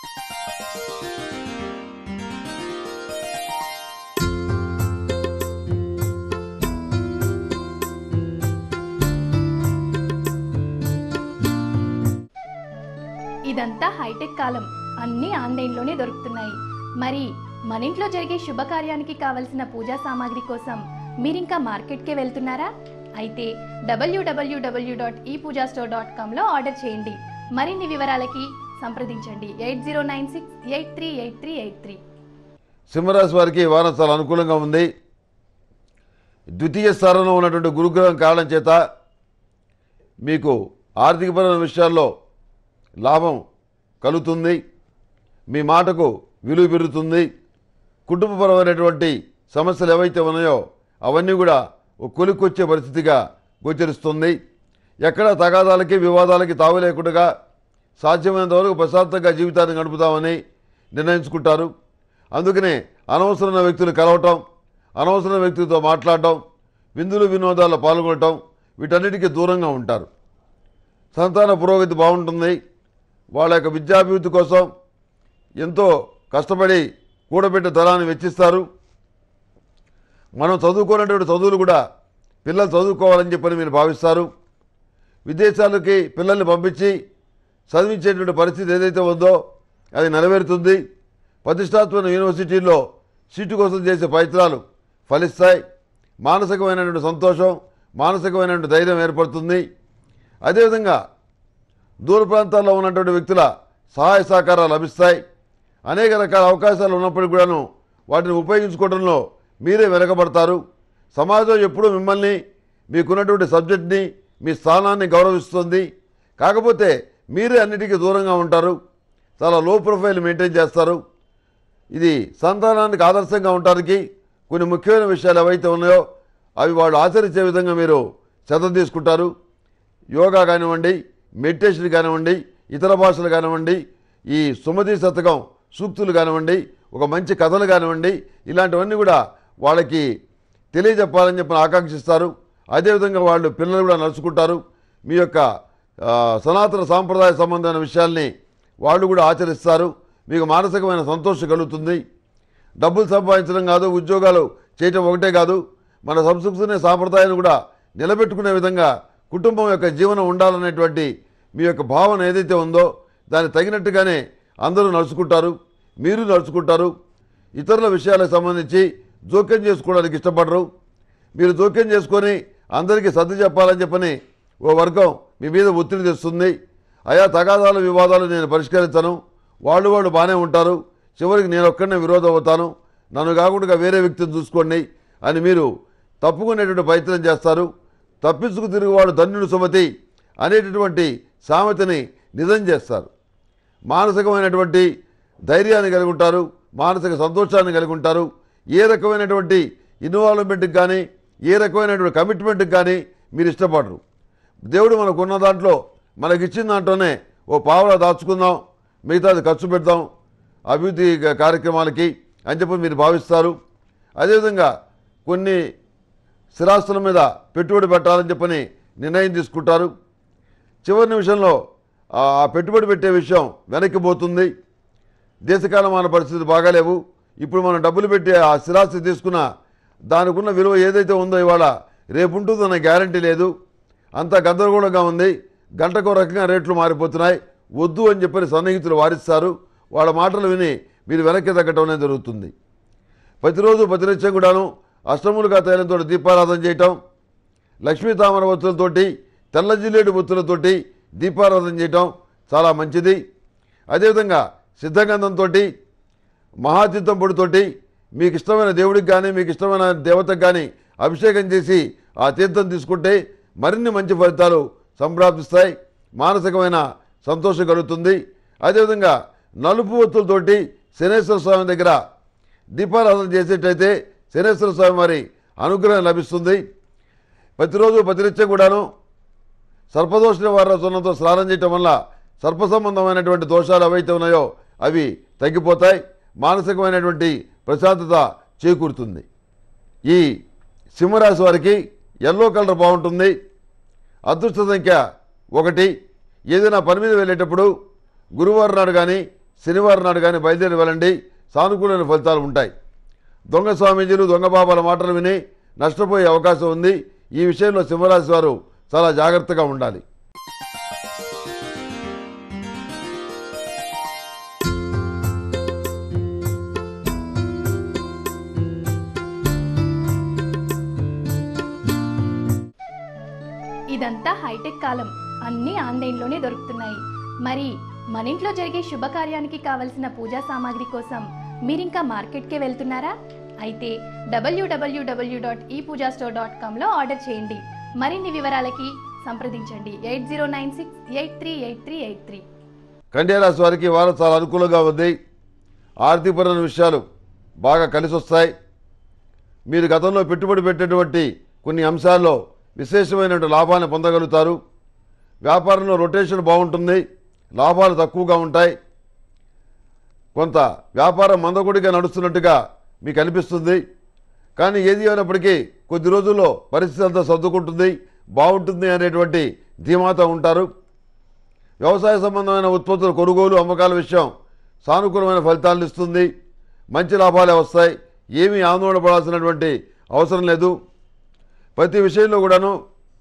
ఇదంతా హైటెక్ కాలం అన్నీ ఆన్లైన్లోనే దొరుకుతున్నాయి మరి మన ఇంట్లో జరిగే శుభకార్యానికి కావలసిన పూజా సామాగ్రి కోసం మీరింకా మార్కెట్కే వెళ్తున్నారా అయితే W W W dot E Pooja store dot కామ్లో ఆర్డర్ చేయండి మరిన్ని వివరాలకి సంప్రదించండి eight zero nine six eight three eight three eight three సింహరాశి వారికి ఈ వారం చాలా అనుకూలంగా ఉంది ద్వితీయ స్థానంలో ఉన్నటువంటి గురుగ్రహం కారణం చేత మీకు ఆర్థికపరమైన విషయాల్లో లాభం కలుగుతుంది మీ మాటకు విలువ పెరుగుతుంది కుటుంబపరమైనటువంటి సమస్యలు ఏవైతే ఉన్నాయో అవన్నీ కూడా ఒక కొలిక్కొచ్చే పరిస్థితిగా గోచరిస్తుంది ఎక్కడ తగాదాలకి వివాదాలకి తావు లేకుండా సాధ్యమైనంత వరకు ప్రశాంతంగా జీవితాన్ని గడుపుతామని నిర్ణయించుకుంటారు అందుకనే అనవసరమైన వ్యక్తులు కలవటం అనవసరమైన వ్యక్తులతో మాట్లాడటం విందులు వినోదాల్లో పాల్గొనటం వీటన్నిటికీ దూరంగా ఉంటారు సంతాన పురోగతి బాగుంటుంది వాళ్ళ యొక్క విద్యాభివృద్ధి కోసం ఎంతో కష్టపడి కూడబెట్టే ధనాన్ని వెచ్చిస్తారు మనం చదువుకున్నటువంటి చదువులు కూడా పిల్లలు చదువుకోవాలని చెప్పని మీరు భావిస్తారు విదేశాలకి పిల్లల్ని పంపించి చదివించేటువంటి పరిస్థితి ఏదైతే ఉందో అది నెరవేరుతుంది ప్రతిష్టాత్మక యూనివర్సిటీల్లో సీటు కోసం చేసే ప్రయత్నాలు ఫలిస్తాయి మానసికమైనటువంటి సంతోషం మానసికమైనటువంటి ధైర్యం ఏర్పడుతుంది అదేవిధంగా దూర ప్రాంతాల్లో ఉన్నటువంటి వ్యక్తుల సహాయ సహకారాలు లభిస్తాయి అనేక రకాల అవకాశాలు ఉన్నప్పటికీ కూడాను వాటిని ఉపయోగించుకోవడంలో మీరే వెనకబడతారు సమాజం ఎప్పుడూ మిమ్మల్ని మీకున్నటువంటి సబ్జెక్ట్ని మీ స్థానాన్ని గౌరవిస్తుంది కాకపోతే మీరే అన్నిటికీ దూరంగా ఉంటారు చాలా లో ప్రొఫైల్ మెయింటైన్ చేస్తారు ఇది సంతానానికి ఆదర్శంగా ఉండటానికి కొన్ని ముఖ్యమైన విషయాలు ఏవైతే ఉన్నాయో అవి వాళ్ళు ఆచరించే విధంగా మీరు శ్రద్ధ తీసుకుంటారు యోగా కానివ్వండి మెడిటేషన్ కానివ్వండి ఇతర భాషలు కానివ్వండి ఈ సుమతి శతకం సూక్తులు కానివ్వండి ఒక మంచి కథలు కానివ్వండి ఇలాంటివన్నీ కూడా వాళ్ళకి తెలియజెప్పాలని చెప్పి ఆకాంక్షిస్తారు అదేవిధంగా వాళ్ళు పిల్లలు కూడా నడుచుకుంటారు మీ యొక్క ఆ, సనాతన సాంప్రదాయ సంబంధమైన విషయాల్ని వాళ్ళు కూడా ఆచరిస్తారు మీకు మానసికమైన సంతోషం కలుగుతుంది డబ్బులు సంపాదించడం కాదు ఉద్యోగాలు చేయటం ఒకటే కాదు మన సంస్కృతిని సాంప్రదాయాన్ని కూడా నిలబెట్టుకునే విధంగా కుటుంబం యొక్క జీవనం ఉండాలనేటువంటి మీ యొక్క భావన ఏదైతే ఉందో దానికి తగినట్టుగానే అందరూ నడుచుకుంటారు మీరు నడుచుకుంటారు ఇతరుల విషయాలకు సంబంధించి జోక్యం చేసుకోవడానికి ఇష్టపడరు మీరు జోక్యం చేసుకొని అందరికీ సర్ది చెప్పాలని చెప్పని ఓ వర్గం మీ మీద ఒత్తిడి తెస్తుంది అయా తగాదాలు వివాదాలు నేను పరిష్కరించను వాళ్ళు వాళ్ళు బాగానే ఉంటారు చివరికి నేను ఒక్కడనే విరోధం అవుతాను నన్ను కాకుండా వేరే వ్యక్తిని చూసుకోండి అని మీరు తప్పుకునేటువంటి ప్రయత్నం చేస్తారు తప్పించుకు తిరుగువాడు ధన్యుడు సుమతి అనేటటువంటి సామెతని నిజం చేస్తారు మానసికమైనటువంటి ధైర్యాన్ని కలిగి ఉంటారు మానసిక సంతోషాన్ని కలిగి ఉంటారు ఏ రకమైనటువంటి ఇన్వాల్వ్మెంట్కి కానీ ఏ రకమైనటువంటి కమిట్మెంట్కి కానీ మీరు ఇష్టపడరు దేవుడు మనకు ఉన్న దాంట్లో మనకి ఇచ్చిన దాంట్లోనే ఓ పావలా దాచుకుందాం మిగతాది ఖర్చు పెడదాం అభివృద్ధి క- కార్యక్రమాలకి అని చెప్పి మీరు భావిస్తారు అదేవిధంగా కొన్ని స్థిరాస్తుల మీద పెట్టుబడి పెట్టాలని చెప్పని నిర్ణయం తీసుకుంటారు చివరి నిమిషంలో ఆ ఆ పెట్టుబడి పెట్టే విషయం వెనక్కి పోతుంది దేశకాలమాన పరిస్థితి బాగాలేవు ఇప్పుడు మనం డబ్బులు పెట్టి ఆ స్థిరాస్తి తీసుకున్న దానికి ఉన్న విలువ ఏదైతే ఉందో ఇవాళ రేపు ఉంటుందన్న గ్యారంటీ లేదు అంతా గందరగోళంగా ఉంది గంటకో రకంగా రేట్లు మారిపోతున్నాయి వద్దు అని చెప్పని సన్నిహితులు వారిస్తారు వాళ్ళ మాటలు విని మీరు వెనక్కి తగ్గటం అనేది జరుగుతుంది ప్రతిరోజు ప్రతినిత్యం కూడాను అష్టములుగా తైలంతో దీపారాధన చేయటం లక్ష్మీ తామర ఒత్తులతోటి తెల్ల జిల్లేడు ఒత్తులతోటి దీపారాధన చేయటం చాలా మంచిది అదేవిధంగా సిద్ధగంధంతో మహాతీర్థం పొడితోటి మీకు ఇష్టమైన దేవుడికి కానీ మీకు ఇష్టమైన దేవతకు కానీ అభిషేకం చేసి ఆ తీర్థం తీసుకుంటే మరిన్ని మంచి ఫలితాలు సంప్రాప్తిస్తాయి మానసికమైన సంతోషం కలుగుతుంది అదేవిధంగా నలుపు ఒత్తులతోటి శనేశ్వర స్వామి దగ్గర దీపారాధన చేసేటైతే శనేశ్వర స్వామి వారి అనుగ్రహం లభిస్తుంది ప్రతిరోజు ప్రతినిత్యం కూడాను సర్పదోష నివారణ సున్నంతో స్నానం చేయటం వల్ల సర్ప సంబంధమైనటువంటి దోషాలు ఏవైతే ఉన్నాయో అవి తగ్గిపోతాయి మానసికమైనటువంటి ప్రశాంతత చేకూరుతుంది ఈ సింహరాశి వారికి ఎల్లో కలర్ బాగుంటుంది అదృష్ట సంఖ్య ఒకటి ఏదైనా పని మీద వెళ్ళేటప్పుడు గురువారం నాడు కానీ శనివారం నాడు కానీ బయలుదేరి వెళ్ళండి సానుకూలమైన ఫలితాలు ఉంటాయి దొంగ స్వామీజీలు దొంగ బాబాల మాటలు విని నష్టపోయే అవకాశం ఉంది ఈ విషయంలో సింహరాశి వారు చాలా జాగ్రత్తగా ఉండాలి ఇదంతా హైటెక్ కాలం అన్నీ ఆన్లైన్లోనే దొరుకుతున్నాయి మరి మన ఇంట్లో జరిగే శుభకార్యానికి కావలసిన పూజా సామాగ్రి కోసం మీరింకా మార్కెట్కే వెళ్తున్నారా అయితే W W W dot E Pooja store dot కామ్లో ఆర్డర్ చేయండి మరిన్ని వివరాలకి సంప్రదించండి eight zero nine six eight three eight three eight three కన్యారాశి వారికి ఈ వారం చాలా అనుకూలంగా ఉంది ఆర్థికపరమైన విషయాలు బాగా కలిసి వస్తాయి మీరు గతంలో పెట్టుబడి పెట్టేటువంటి కొన్ని అంశాల్లో విశేషమైనటువంటి లాభాన్ని పొందగలుగుతారు వ్యాపారంలో రొటేషన్ బాగుంటుంది లాభాలు తక్కువగా ఉంటాయి కొంత వ్యాపారం మందకొడిగా నడుస్తున్నట్టుగా మీకు అనిపిస్తుంది కానీ ఏది అయినప్పటికీ కొద్ది రోజుల్లో పరిస్థితి అంతా సర్దుకుంటుంది బాగుంటుంది అనేటువంటి ధీమాతో ఉంటారు వ్యవసాయ సంబంధమైన ఉత్పత్తుల కొనుగోలు అమ్మకాల విషయం సానుకూలమైన ఫలితాలను ఇస్తుంది మంచి లాభాలే వస్తాయి ఏమీ ఆందోళన పడాల్సినటువంటి అవసరం లేదు ప్రతి విషయంలో కూడాను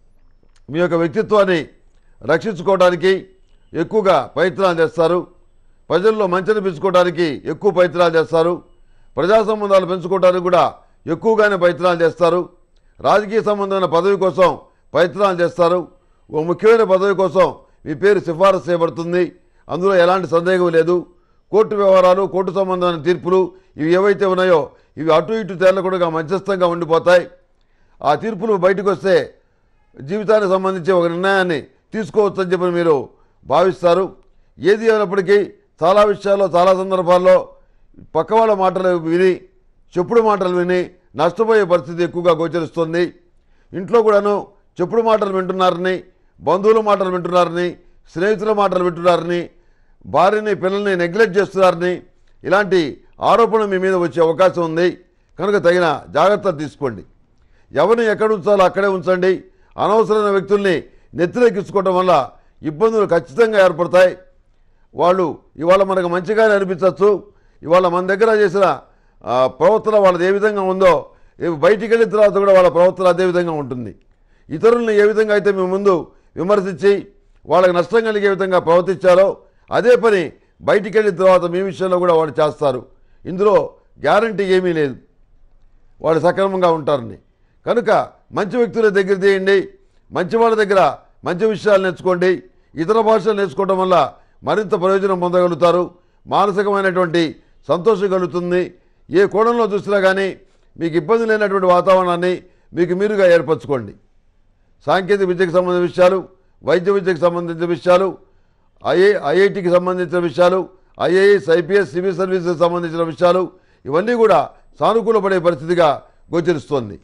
మీ యొక్క వ్యక్తిత్వాన్ని రక్షించుకోవడానికి ఎక్కువగా ప్రయత్నాలు చేస్తారు ప్రజల్లో మంచిని పెంచుకోవడానికి ఎక్కువ ప్రయత్నాలు చేస్తారు ప్రజా సంబంధాలు పెంచుకోవడానికి కూడా ఎక్కువగానే ప్రయత్నాలు చేస్తారు రాజకీయ సంబంధమైన పదవి కోసం ప్రయత్నాలు చేస్తారు ఓ ముఖ్యమైన పదవి కోసం మీ పేరు సిఫారసు చేయబడుతుంది అందులో ఎలాంటి సందేహం లేదు కోర్టు వ్యవహారాలు కోర్టు సంబంధమైన తీర్పులు ఇవి ఏవైతే ఉన్నాయో ఇవి అటు ఇటు తేలకుండా మధ్యస్థంగా ఉండిపోతాయి ఆ తీర్పులు బయటకు వస్తే జీవితానికి సంబంధించి ఒక నిర్ణయాన్ని తీసుకోవచ్చని చెప్పి మీరు భావిస్తారు ఏది అయినప్పటికీ చాలా విషయాల్లో చాలా సందర్భాల్లో పక్క వాళ్ళ మాటలు విని చెప్పుడు మాటలు విని నష్టపోయే పరిస్థితి ఎక్కువగా గోచరిస్తుంది ఇంట్లో కూడాను చెప్పుడు మాటలు వింటున్నారని బంధువుల మాటలు వింటున్నారని స్నేహితుల మాటలు వింటున్నారని భార్యని పిల్లల్ని నెగ్లెక్ట్ చేస్తున్నారని ఇలాంటి ఆరోపణ మీ మీద వచ్చే అవకాశం ఉంది కనుక తగిన జాగ్రత్తలు తీసుకోండి ఎవరిని ఎక్కడ ఉంచాలో అక్కడే ఉంచండి అనవసరమైన వ్యక్తుల్ని నెత్తిరెక్కించుకోవడం వల్ల ఇబ్బందులు ఖచ్చితంగా ఏర్పడతాయి వాళ్ళు ఇవాళ మనకు మంచిగానే అనిపించవచ్చు ఇవాళ మన దగ్గర చేసిన ఆ, ప్రవర్తన వాళ్ళది ఏ విధంగా ఉందో ఏ- బయటికి వెళ్ళిన తర్వాత కూడా వాళ్ళ ప్రవర్తన అదే విధంగా ఉంటుంది ఇతరులను ఏ విధంగా అయితే మీ ముందు విమర్శించి వాళ్ళకి నష్టం కలిగే విధంగా ప్రవర్తించారో అదే పని బయటికి వెళ్ళిన తర్వాత మీ విషయంలో కూడా వాళ్ళు చేస్తారు ఇందులో గ్యారంటీ ఏమీ లేదు వాళ్ళు సక్రమంగా ఉంటారని కనుక మంచి వ్యక్తుల దగ్గర తీయండి మంచి వాళ్ళ దగ్గర మంచి విషయాలు నేర్చుకోండి ఇతర భాషలు నేర్చుకోవడం వల్ల మరింత ప్రయోజనం పొందగలుగుతారు మానసికమైనటువంటి సంతోషం కలుగుతుంది ఏ కోణంలో చూసినా కానీ మీకు ఇబ్బంది లేనటువంటి వాతావరణాన్ని మీకు మీరుగా ఏర్పరచుకోండి సాంకేతిక విద్యకు సంబంధించిన విషయాలు వైద్య విద్యకు సంబంధించిన విషయాలు ఐఏ ఐఐటికి సంబంధించిన విషయాలు ఐఏఎస్ ఐపీఎస్ సివిల్ సర్వీసెస్ సంబంధించిన విషయాలు ఇవన్నీ కూడా సానుకూలపడే పరిస్థితిగా గోచరిస్తోంది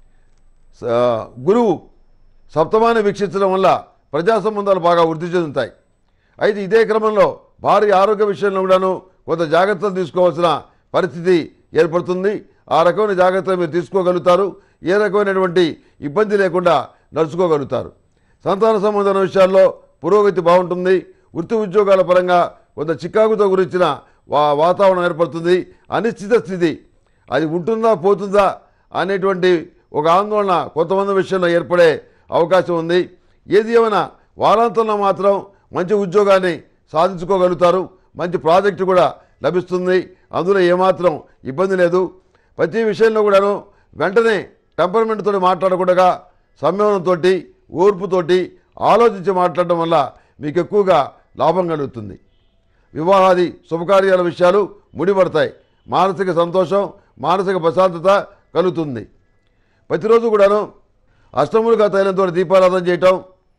స- గురువు సప్తమాన్ని వీక్షించడం వల్ల ప్రజా సంబంధాలు బాగా వృద్ధి చెందుతాయి అయితే ఇదే క్రమంలో భారీ ఆరోగ్య విషయంలో కూడాను కొంత జాగ్రత్తలు తీసుకోవాల్సిన పరిస్థితి ఏర్పడుతుంది ఆ రకమైన జాగ్రత్తలు మీరు తీసుకోగలుగుతారు ఏ రకమైనటువంటి ఇబ్బంది లేకుండా నడుచుకోగలుగుతారు సంతాన సంబంధమైన విషయాల్లో పురోగతి బాగుంటుంది వృత్తి ఉద్యోగాల పరంగా కొంత చికాకుతో గురించిన వా వాతావరణం ఏర్పడుతుంది అనిశ్చిత స్థితి అది ఉంటుందా పోతుందా అనేటువంటి ఒక ఆందోళన కొంతమంది విషయంలో ఏర్పడే అవకాశం ఉంది ఏది ఏమైనా వారాంతంలో మాత్రం మంచి ఉద్యోగాన్ని సాధించుకోగలుగుతారు మంచి ప్రాజెక్టు కూడా లభిస్తుంది అందులో ఏమాత్రం ఇబ్బంది లేదు ప్రతి విషయంలో కూడాను వెంటనే టెంపర్మెంట్తో మాట్లాడకుండా సంయమనంతో ఓర్పుతోటి ఆలోచించి మాట్లాడడం వల్ల మీకు ఎక్కువగా లాభం కలుగుతుంది వివాహాది శుభకార్యాల విషయాలు ముడిపడతాయి మానసిక సంతోషం మానసిక ప్రశాంతత కలుగుతుంది ప్రతిరోజు కూడాను అష్టములుగా తైలంతో దీపారాధన చేయటం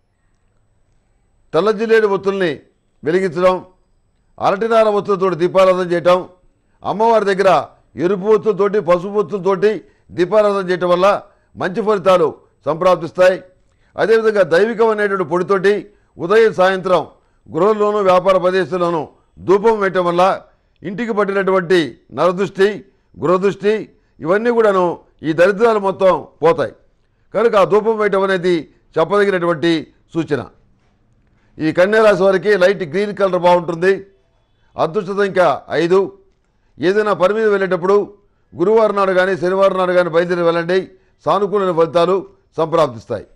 తెల్ల జిల్లేడు ఒత్తుల్ని వెలిగించడం అరటినార ఒత్తులతో దీపారాధన చేయటం అమ్మవారి దగ్గర ఎరుపు ఒత్తులతోటి పసుపు ఒత్తులతోటి దీపారాధన చేయటం వల్ల మంచి ఫలితాలు సంప్రాప్తిస్తాయి అదేవిధంగా దైవికమైనటువంటి పొడితోటి ఉదయం సాయంత్రం గృహంలోనూ వ్యాపార ప్రదేశంలోనూ ధూపం వేయటం వల్ల ఇంటికి పట్టినటువంటి నరదృష్టి గృహదృష్టి ఇవన్నీ కూడాను ఈ దరిద్రాలు మొత్తం పోతాయి కనుక ఆ ధూపం వేయటం అనేది చెప్పదగినటువంటి సూచన ఈ కన్యారాశి వారికి లైట్ గ్రీన్ కలర్ బాగుంటుంది అదృష్ట సంఖ్య ఐదు ఏదైనా పని మీద వెళ్ళేటప్పుడు గురువారం నాడు కానీ శనివారం నాడు కానీ బయలుదేరి వెళ్ళండి సానుకూలమైన ఫలితాలు సంప్రాప్తిస్తాయి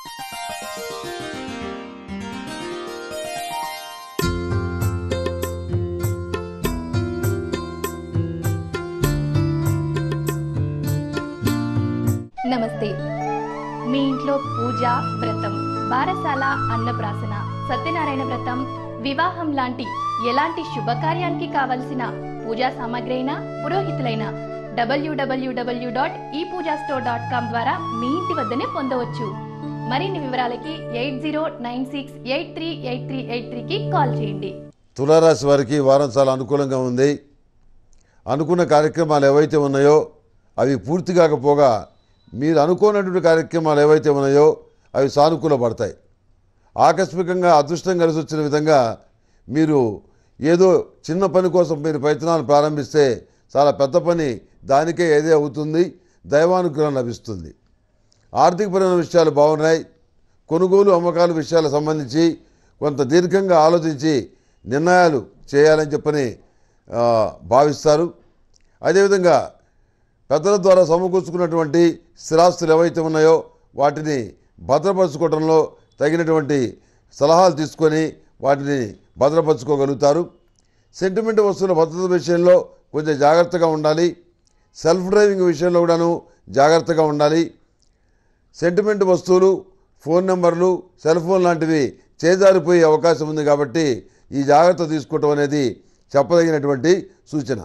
నమస్తే మీ ఇంట్లో పూజ వ్రతం బారసాల అన్నప్రాసన సత్యనారాయణ వ్రతం వివాహం లాంటి ఎలాంటి శుభకార్యానికి కావలసిన పూజా సామాగ్రి అయినా పురోహితులైన డబ్ల్యూడబ్ల్యూడబ్ల్యూ dot E Pooja store dot com ద్వారా మీ ఇంటి వద్దనే పొందవచ్చు మరిన్ని వివరాలకి eight zero nine six eight three eight three eight త్రీకి కాల్ చేయండి తులారాశి వారికి ఈ వారం చాలా అనుకూలంగా ఉంది అనుకున్న కార్యక్రమాలు ఏవైతే ఉన్నాయో అవి పూర్తి కాకపోగా మీరు అనుకోనటువంటి కార్యక్రమాలు ఏవైతే ఉన్నాయో అవి సానుకూల పడతాయి ఆకస్మికంగా అదృష్టం కలిసి వచ్చిన విధంగా మీరు ఏదో చిన్న పని కోసం మీరు ప్రయత్నాలు ప్రారంభిస్తే చాలా పెద్ద పని దానికే ఏదే అవుతుంది దైవానుగ్రహం లభిస్తుంది ఆర్థికపరమైన విషయాలు బాగున్నాయి కొనుగోలు అమ్మకాలు విషయాలకు సంబంధించి కొంత దీర్ఘంగా ఆలోచించి నిర్ణయాలు చేయాలని చెప్పని ఆ, భావిస్తారు అదేవిధంగా పెద్దల ద్వారా సమకూర్చుకున్నటువంటి స్థిరాస్తులు ఏవైతే ఉన్నాయో వాటిని భద్రపరచుకోవడంలో తగినటువంటి సలహాలు తీసుకొని వాటిని భద్రపరచుకోగలుగుతారు సెంటిమెంట్ వస్తువుల భద్రత విషయంలో కొంచెం జాగ్రత్తగా ఉండాలి సెల్ఫ్ డ్రైవింగ్ విషయంలో కూడాను జాగ్రత్తగా ఉండాలి సెంటిమెంట్ వస్తువులు ఫోన్ నెంబర్లు సెల్ ఫోన్ లాంటివి చేజారిపోయే అవకాశం ఉంది కాబట్టి ఈ జాగ్రత్త తీసుకోవటం అనేది చెప్పదగినటువంటి సూచన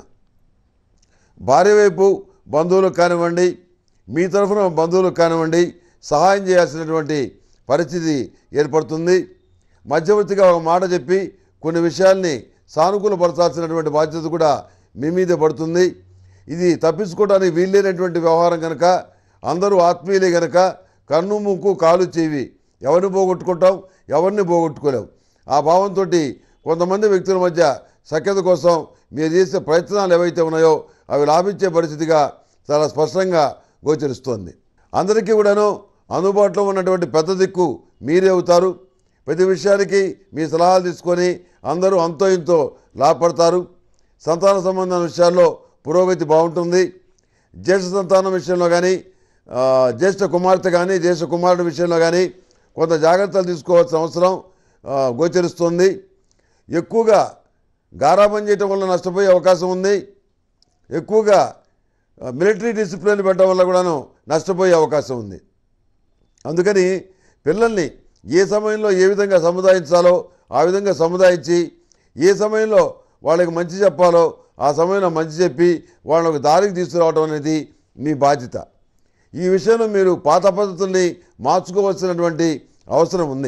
భార్య వైపు బంధువులకు కానివ్వండి మీ తరఫున బంధువులకు కానివ్వండి సహాయం చేయాల్సినటువంటి పరిస్థితి ఏర్పడుతుంది మధ్యవర్తిగా ఒక మాట చెప్పి కొన్ని విషయాల్ని సానుకూలపరచాల్సినటువంటి బాధ్యత కూడా మీ మీదే పడుతుంది ఇది తప్పించుకోవడానికి వీల్లేనటువంటి వ్యవహారం కనుక అందరూ ఆత్మీయులే కనుక కన్ను ముక్కు కాలు చెవి ఎవరిని పోగొట్టుకుంటాం ఎవరిని పోగొట్టుకోలేం ఆ భావంతో కొంతమంది వ్యక్తుల మధ్య సఖ్యత కోసం మీరు చేసే ప్రయత్నాలు ఏవైతే ఉన్నాయో అవి లాభించే పరిస్థితిగా చాలా స్పష్టంగా గోచరిస్తోంది అందరికీ కూడాను అందుబాటులో ఉన్నటువంటి పెద్ద దిక్కు మీరే అవుతారు ప్రతి విషయానికి మీ సలహాలు తీసుకొని అందరూ అంతో ఇంతో లాభపడతారు సంతాన సంబంధం విషయాల్లో పురోగతి బాగుంటుంది జ్యేష్ఠ సంతానం విషయంలో కానీ ఆ, జ్యేష్ఠ కుమార్తె కానీ జ్యేష్ఠ కుమారుడు విషయంలో కానీ కొంత జాగ్రత్తలు తీసుకోవాల్సిన అవసరం ఆ, గోచరిస్తుంది ఎక్కువగా గారాబం చేయటం వల్ల నష్టపోయే అవకాశం ఉంది ఎక్కువగా ఆ, మిలిటరీ డిసిప్లిన్ పెట్టడం వల్ల కూడాను నష్టపోయే అవకాశం ఉంది అందుకని పిల్లల్ని ఏ సమయంలో ఏ విధంగా సముదాయించాలో ఆ విధంగా సముదాయించి ఏ సమయంలో వాళ్ళకి మంచి చెప్పాలో ఆ సమయంలో మంచి చెప్పి వాళ్ళని ఒక దారికి తీసుకురావడం అనేది మీ బాధ్యత ఈ విషయంలో మీరు పాత పద్ధతుల్ని మార్చుకోవాల్సినటువంటి అవసరం ఉంది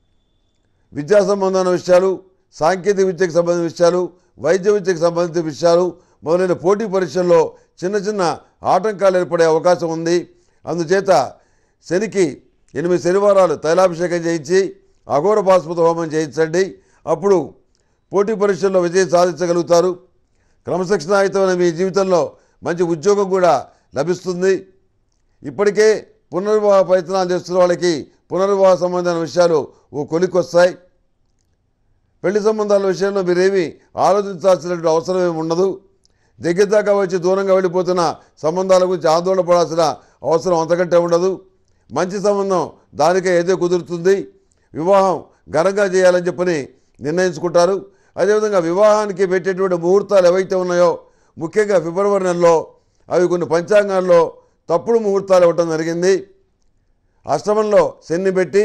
విద్యా సంబంధమైన విషయాలు సాంకేతిక విద్యకు సంబంధించిన విషయాలు వైద్య విద్యకు సంబంధించిన విషయాలు మొదలైన పోటీ పరీక్షల్లో చిన్న చిన్న ఆటంకాలు ఏర్పడే అవకాశం ఉంది అందుచేత శనికి ఎనిమిది శనివారాలు తైలాభిషేకం చేయించి అఘోర బాస్మత హోమం చేయించండి అప్పుడు పోటీ పరీక్షల్లో విజయం సాధించగలుగుతారు క్రమశిక్షణాయుతమైన మీ జీవితంలో మంచి ఉద్యోగం కూడా లభిస్తుంది ఇప్పటికే పునర్వివాహ ప్రయత్నాలు చేస్తున్న వాళ్ళకి పునర్వివాహ సంబంధమైన విషయాలు ఓ కొలికొస్తాయి పెళ్లి సంబంధాల విషయంలో మీరేమీ ఆలోచించాల్సినటువంటి అవసరం ఏమి ఉండదు దగ్గర దాకా వచ్చి దూరంగా వెళ్ళిపోతున్న సంబంధాల గురించి ఆందోళన పడాల్సిన అవసరం అంతకంటే ఉండదు మంచి సంబంధం దానికే ఏదో కుదురుతుంది వివాహం ఘనంగా చేయాలని చెప్పని నిర్ణయించుకుంటారు అదేవిధంగా వివాహానికి పెట్టేటువంటి ముహూర్తాలు ఏవైతే ఉన్నాయో ముఖ్యంగా ఫిబ్రవరి నెలలో అవి కొన్ని పంచాంగాల్లో తప్పుడు ముహూర్తాలు ఇవ్వటం జరిగింది అష్టమంలో శని పెట్టి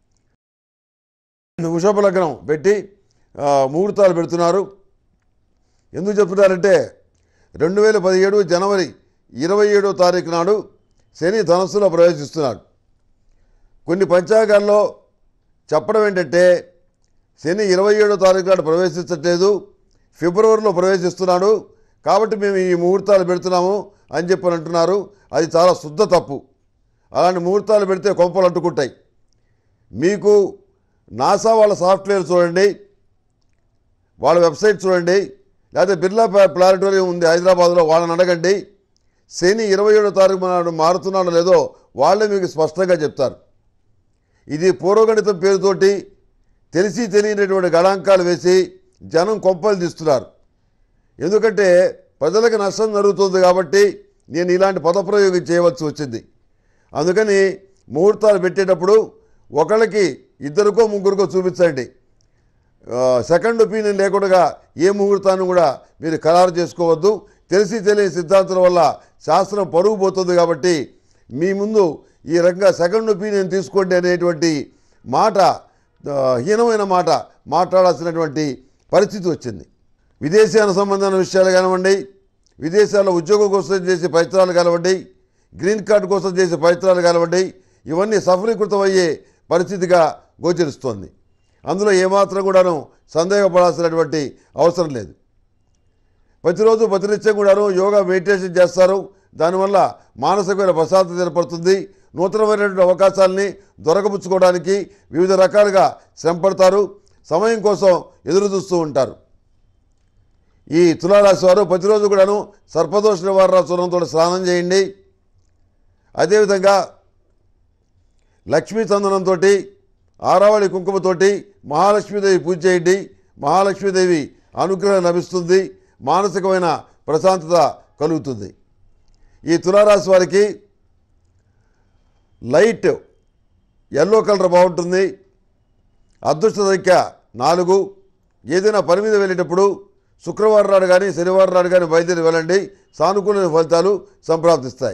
వృషభ లగ్నం పెట్టి ఆ, ముహూర్తాలు పెడుతున్నారు ఎందుకు చెప్తున్నారంటే రెండు వేల పదిహేడు జనవరి ఇరవై ఏడో తారీఖు నాడు శని ధనస్సులో ప్రవేశిస్తున్నాడు కొన్ని పంచాంగాల్లో చెప్పడం ఏంటంటే శని ఇరవై ఏడో తారీఖు నాడు ప్రవేశించట్లేదు ఫిబ్రవరిలో ప్రవేశిస్తున్నాడు కాబట్టి మేము ఈ ముహూర్తాలు పెడుతున్నాము అని చెప్పని అంటున్నారు అది చాలా శుద్ధ తప్పు అలాంటి ముహూర్తాలు పెడితే కొంపలు అంటుకుంటాయి మీకు నాసా వాళ్ళ సాఫ్ట్వేర్ చూడండి వాళ్ళ వెబ్సైట్ చూడండి లేకపోతే బిర్లా ప్లా- ప్లానటోరియం ఉంది హైదరాబాద్లో వాళ్ళని అడగండి శని ఇరవై ఏడో తారీఖు నాడు మారుతున్నాడో లేదో వాళ్ళే మీకు స్పష్టంగా చెప్తారు ఇది పూర్వగణితం పేరుతోటి తెలిసి తెలియనటువంటి గణాంకాలు వేసి జనం కొంపలు తీస్తున్నారు ఎందుకంటే ప్రజలకు నష్టం జరుగుతుంది కాబట్టి నేను ఇలాంటి పదప్రయోగం చేయవలసి వచ్చింది అందుకని ముహూర్తాలు పెట్టేటప్పుడు ఒకళ్ళకి ఇద్దరికో ముగ్గురికో చూపించండి ఆ, సెకండ్ ఒపీనియన్ లేకుండా ఏ ముహూర్తాన్ని కూడా మీరు ఖరారు చేసుకోవద్దు తెలిసి తెలియని సిద్ధాంతాల వల్ల శాస్త్రం పరుగు పోతుంది కాబట్టి మీ ముందు ఈ రకంగా సెకండ్ ఒపీనియన్ తీసుకోండి అనేటువంటి మాట ఆ, హీనమైన మాట మాట్లాడాల్సినటువంటి పరిస్థితి వచ్చింది విదేశీయాన సంబంధమైన విషయాలు కానివ్వండి విదేశాల్లో ఉద్యోగం కోసం చేసే ప్రయత్నాలు కానివ్వండి గ్రీన్ కార్డు కోసం చేసే ప్రయత్నాలు కానివ్వండి ఇవన్నీ సఫలీకృతం అయ్యే పరిస్థితిగా గోచరిస్తోంది అందులో ఏమాత్రం కూడాను సందేహపడాల్సినటువంటి అవసరం లేదు ప్రతిరోజు ప్రతినిత్యం కూడాను యోగా మెడిటేషన్ చేస్తారు దానివల్ల మానసికమైన ప్రశాంతత ఏర్పడుతుంది నూతనమైనటువంటి అవకాశాలని దొరకపుచ్చుకోవడానికి వివిధ రకాలుగా శ్రమపడతారు సమయం కోసం ఎదురు చూస్తూ ఉంటారు ఈ తులారాశి వారు ప్రతిరోజు కూడాను సర్పదోష నివారణ చూడంతో స్నానం చేయండి అదేవిధంగా లక్ష్మీ చందనంతో ఆరావళి కుంకుమతోటి మహాలక్ష్మీదేవి పూజ చేయండి మహాలక్ష్మీదేవి అనుగ్రహం లభిస్తుంది మానసికమైన ప్రశాంతత కలుగుతుంది ఈ తులారాశి వారికి లైట్ ఎల్లో కలర్ బాగుంటుంది అదృష్ట సంఖ్య నాలుగు ఏదైనా పని మీద వెళ్ళేటప్పుడు శుక్రవారం నాడు కానీ శనివారం నాడు కానీ బయలుదేరి వెళ్ళండి సానుకూల ఫలితాలు సంప్రాప్తిస్తాయి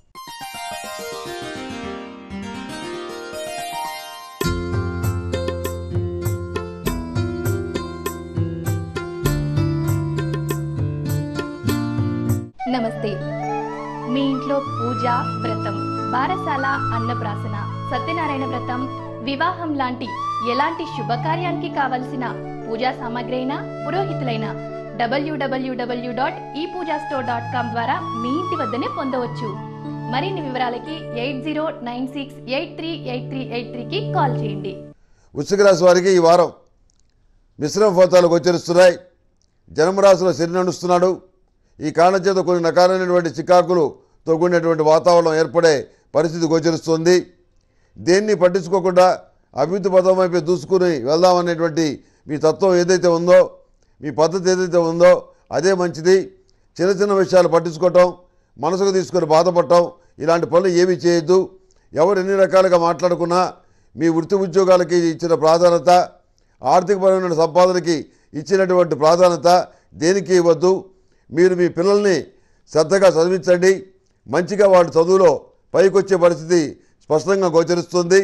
నమస్తే మీ ఇంట్లో పూజ వ్రతం బారసాల అన్నప్రాసన సత్యనారాయణ వ్రతం వివాహం లాంటి ఎలాంటి శుభకార్యానికి కావలసిన పూజా సామాగ్రి అయినా పురోహితులైన డబ్ల్యూడబ్ల్యూడబ్ల్యూ dot E Pooja store dot com ద్వారా మీ ఇంటి వద్దనే పొందవచ్చు మరిన్ని వివరాలకి eight zero nine six eight three eight three eight త్రీకి కాల్ చేయండి వృశ్చిక రాశి వారికి ఈ వారం మిశ్రమ ఫలితాలు గోచరిస్తున్నాయి జన్మరాశిలో శని నడుస్తున్నాడు ఈ కారణం చేత కొన్ని రకాలైనటువంటి చికాకులతో కూడినటువంటి వాతావరణం ఏర్పడే పరిస్థితి గోచరిస్తుంది దేన్ని పట్టించుకోకుండా అభివృద్ధి పదం వైపు దూసుకుని వెళ్దామనేటువంటి మీ తత్వం ఏదైతే ఉందో మీ పద్ధతి ఏదైతే ఉందో అదే మంచిది చిన్న చిన్న విషయాలు పట్టించుకోవటం మనసుకు తీసుకొని బాధపడటం ఇలాంటి పనులు ఏమీ చేయొద్దు ఎవరు ఎన్ని రకాలుగా మాట్లాడుకున్నా మీ వృత్తి ఉద్యోగాలకి ఇచ్చిన ప్రాధాన్యత ఆర్థికపరమైన సంపాదనకి ఇచ్చినటువంటి ప్రాధాన్యత దేనికి ఇవ్వద్దు మీరు మీ పిల్లల్ని శ్రద్ధగా చదివించండి మంచిగా వాడు చదువులో పైకొచ్చే పరిస్థితి స్పష్టంగా గోచరిస్తుంది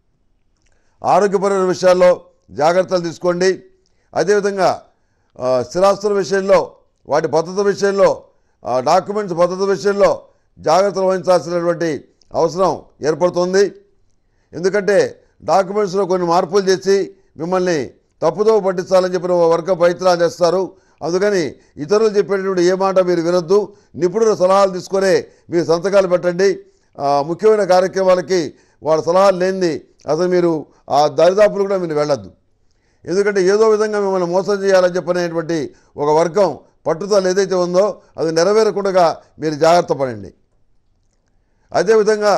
ఆరోగ్యపరమైన విషయాల్లో జాగ్రత్తలు తీసుకోండి అదేవిధంగా ఆ, స్థిరాస్తుల విషయంలో వాటి భద్రత విషయంలో ఆ, డాక్యుమెంట్స్ భద్రత విషయంలో జాగ్రత్తలు వహించాల్సినటువంటి అవసరం ఏర్పడుతుంది ఎందుకంటే డాక్యుమెంట్స్లో కొన్ని మార్పులు చేసి మిమ్మల్ని తప్పుదో పట్టించాలని చెప్పిన ఓ వర్గ ప్రయత్నాలు చేస్తారు అందుకని ఇతరులు చెప్పేటటువంటి ఏ మాట మీరు వినొద్దు నిపుణుల సలహాలు తీసుకొనే మీరు సంతకాలు పెట్టండి ఆ, ముఖ్యమైన కార్యక్రమాలకి వాళ్ళ సలహాలు లేనిది అసలు మీరు ఆ దరిదాపులు కూడా మీరు వెళ్ళొద్దు ఎందుకంటే ఏదో విధంగా మిమ్మల్ని మోసం చేయాలని చెప్పినటువంటి ఒక వర్గం పట్టుదల ఏదైతే ఉందో అది నెరవేరకుండా మీరు జాగ్రత్త పడండి అదేవిధంగా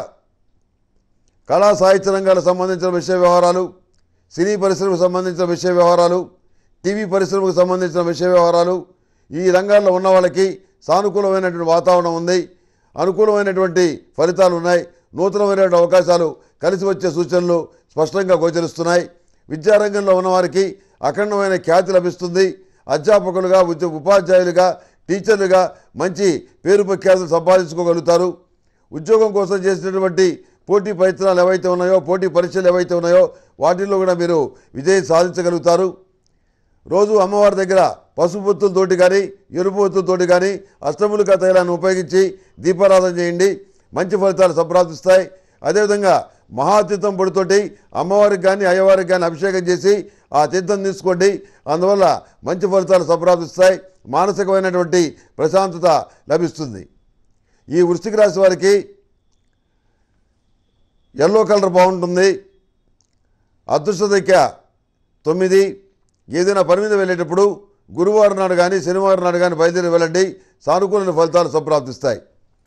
కళా సాహిత్య రంగాలకు సంబంధించిన విషయ వ్యవహారాలు సినీ పరిశ్రమకు సంబంధించిన విషయ వ్యవహారాలు టీవీ పరిశ్రమకు సంబంధించిన విషయ వ్యవహారాలు ఈ రంగాల్లో ఉన్న వాళ్ళకి సానుకూలమైనటువంటి వాతావరణం ఉంది అనుకూలమైనటువంటి ఫలితాలు ఉన్నాయి నూతనమైనటువంటి అవకాశాలు కలిసి వచ్చే సూచనలు స్పష్టంగా గోచరిస్తున్నాయి విద్యారంగంలో ఉన్నవారికి అఖండమైన ఖ్యాతి లభిస్తుంది అధ్యాపకులుగా ఉద్య- ఉపాధ్యాయులుగా టీచర్లుగా మంచి పేరు ప్రఖ్యాతులు సంపాదించుకోగలుగుతారు ఉద్యోగం కోసం చేసినటువంటి పోటీ ప్రయత్నాలు ఏవైతే ఉన్నాయో పోటీ పరీక్షలు ఏవైతే ఉన్నాయో వాటిల్లో కూడా మీరు విజయం సాధించగలుగుతారు రోజు అమ్మవారి దగ్గర పసుపు ఒత్తులతోటి కానీ ఎరుపు ఒత్తులతోటి కానీ అష్టములుగా తైలాన్ని ఉపయోగించి దీపారాధన చేయండి మంచి ఫలితాలు సంప్రాప్తిస్తాయి అదేవిధంగా మహాతీర్థం పొడితోటి అమ్మవారికి కానీ అయ్యవారికి కానీ అభిషేకం చేసి ఆ తీర్థం తీసుకోండి అందువల్ల మంచి ఫలితాలు సంప్రాప్తిస్తాయి మానసికమైనటువంటి ప్రశాంతత లభిస్తుంది ఈ వృశ్చిక రాశి వారికి ఎల్లో కలర్ బాగుంటుంది అదృష్ట సంఖ్య తొమ్మిది ఏదైనా పని మీద వెళ్ళేటప్పుడు గురువారం నాడు కానీ శనివారం నాడు కానీ బయలుదేరి వెళ్ళండి సానుకూల ఫలితాలు సంప్రాప్తిస్తాయి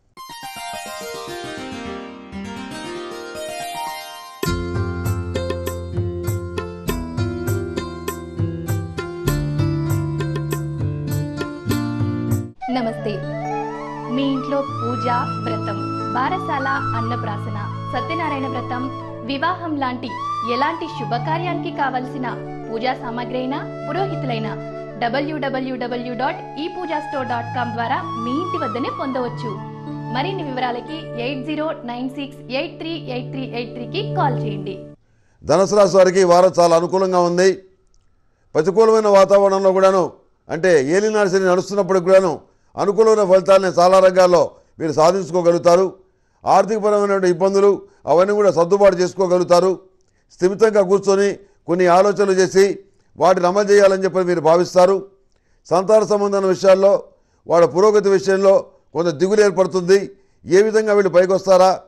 నమస్తే మీ ఇంట్లో పూజ వ్రతం బారసాల అన్నప్రాసన సత్యనారాయణ వ్రతం వివాహం లాంటి ఎలాంటి శుభకార్యానికి కావలసిన పూజా సామాగ్రి అయినా పురోహితులైన డబ్ల్యూడబ్ల్యూడబ్ల్యూ dot E Pooja store dot com ద్వారా మీ ఇంటి వద్దనే పొందవచ్చు మరిన్ని వివరాలకి eight zero nine six eight three eight three eight త్రీకి కాల్ చేయండి ధనుసు రాశి వారికి ఈ వారం చాలా అనుకూలంగా ఉంది ప్రతికూలమైన వాతావరణంలో కూడాను అంటే ఏలినాడు శని నడుస్తున్నప్పటికి కూడాను అనుకూలమైన ఫలితాలని చాలా రంగాల్లో మీరు సాధించుకోగలుగుతారు ఆర్థికపరమైన ఇబ్బందులు అవన్నీ కూడా సర్దుబాటు చేసుకోగలుగుతారు స్థిమితంగా కూర్చొని కొన్ని ఆలోచనలు చేసి వాటిని అమలు చేయాలని చెప్పి మీరు భావిస్తారు సంతాన సంబంధమైన విషయాల్లో వాళ్ళ పురోగతి విషయంలో కొంత దిగులు ఏర్పడుతుంది ఏ విధంగా వీళ్ళు పైకి వస్తారా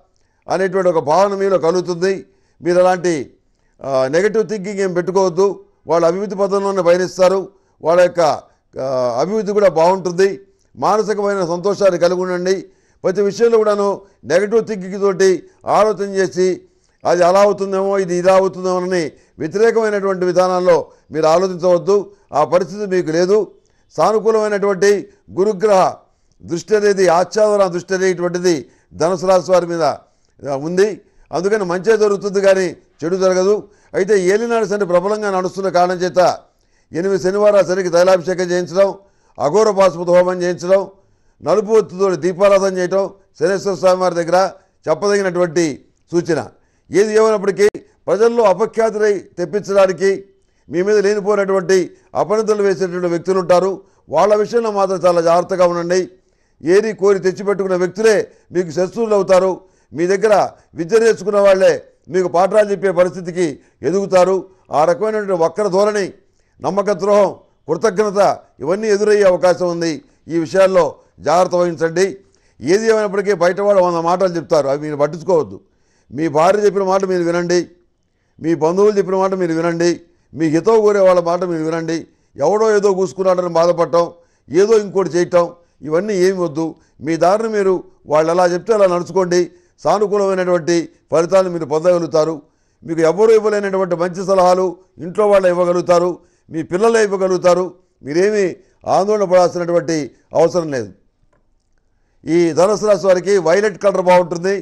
అనేటువంటి ఒక భావన మీలో కలుగుతుంది మీరు అలాంటి ఆ, నెగటివ్ థింకింగ్ ఏం పెట్టుకోవద్దు వాళ్ళు అభివృద్ధి పథంలోనే పయనిస్తారు వాళ్ళ యొక్క ఆ, అభివృద్ధి కూడా బాగుంటుంది మానసికమైన సంతోషాన్ని కలిగి ఉండండి ప్రతి విషయంలో కూడాను నెగటివ్ థింకింగ్ తోటి ఆలోచన చేసి అది అలా అవుతుందేమో ఇది ఇలా అవుతుందేమో అని వ్యతిరేకమైనటువంటి విధానాల్లో మీరు ఆలోచించవద్దు ఆ పరిస్థితి మీకు లేదు సానుకూలమైనటువంటి గురుగ్రహ దృష్టి అనేది ఆచ్ఛాదన దృష్టి అనేటువంటిది ధనుసు రాశి వారి మీద ఆ, ఉంది అందుకని మంచే జరుగుతుంది కానీ చెడు జరగదు అయితే ఏలినాడు శని ప్రబలంగా నడుస్తున్న కారణం చేత ఎనిమిది శనివారాలు శనికి తైలాభిషేకం చేయించడం అఘోర పాశుపత హోమం చేయించడం నలుపు ఒత్తుతో దీపారాధన చేయటం శనేశ్వర స్వామి వారి దగ్గర చెప్పదగినటువంటి సూచన ఏది ఏమైనప్పటికీ ప్రజల్లో అపఖ్యాతులై తెప్పించడానికి మీ మీద లేనిపోయినటువంటి అపనితులు వేసేటువంటి వ్యక్తులు ఉంటారు వాళ్ళ విషయంలో మాత్రం చాలా జాగ్రత్తగా ఉండండి ఏరి కోరి తెచ్చిపెట్టుకున్న వ్యక్తులే మీకు శత్రువులు అవుతారు మీ దగ్గర విద్య నేర్చుకున్న వాళ్ళే మీకు పాఠాలు చెప్పే పరిస్థితికి ఎదుగుతారు ఆ రకమైనటువంటి వక్ర ధోరణి నమ్మక ద్రోహం కృతజ్ఞత ఇవన్నీ ఎదురయ్యే అవకాశం ఉంది ఈ విషయాల్లో జాగ్రత్త వహించండి ఏది ఏమైనప్పటికీ బయట వాళ్ళు వంద మాటలు చెప్తారు అవి మీరు పట్టించుకోవద్దు మీ భార్య చెప్పిన మాట మీరు వినండి మీ బంధువులు చెప్పిన మాట మీరు వినండి మీ హితవు కోరే వాళ్ళ మాట మీరు వినండి ఎవడో ఏదో కూసుకున్నాడని బాధపడటం ఏదో ఇంకోటి చేయటం ఇవన్నీ ఏమి వద్దు మీ దారిని మీరు వాళ్ళు ఎలా చెప్తే అలా నడుచుకోండి సానుకూలమైనటువంటి ఫలితాలు మీరు పొందగలుగుతారు మీకు ఎవరు ఇవ్వలేనటువంటి మంచి సలహాలు ఇంట్లో వాళ్ళు ఇవ్వగలుగుతారు మీ పిల్లలే ఇవ్వగలుగుతారు మీరేమీ ఆందోళన పడాల్సినటువంటి అవసరం లేదు ఈ ధనుసు రాశి వారికి వైలెట్ కలర్ బాగుంటుంది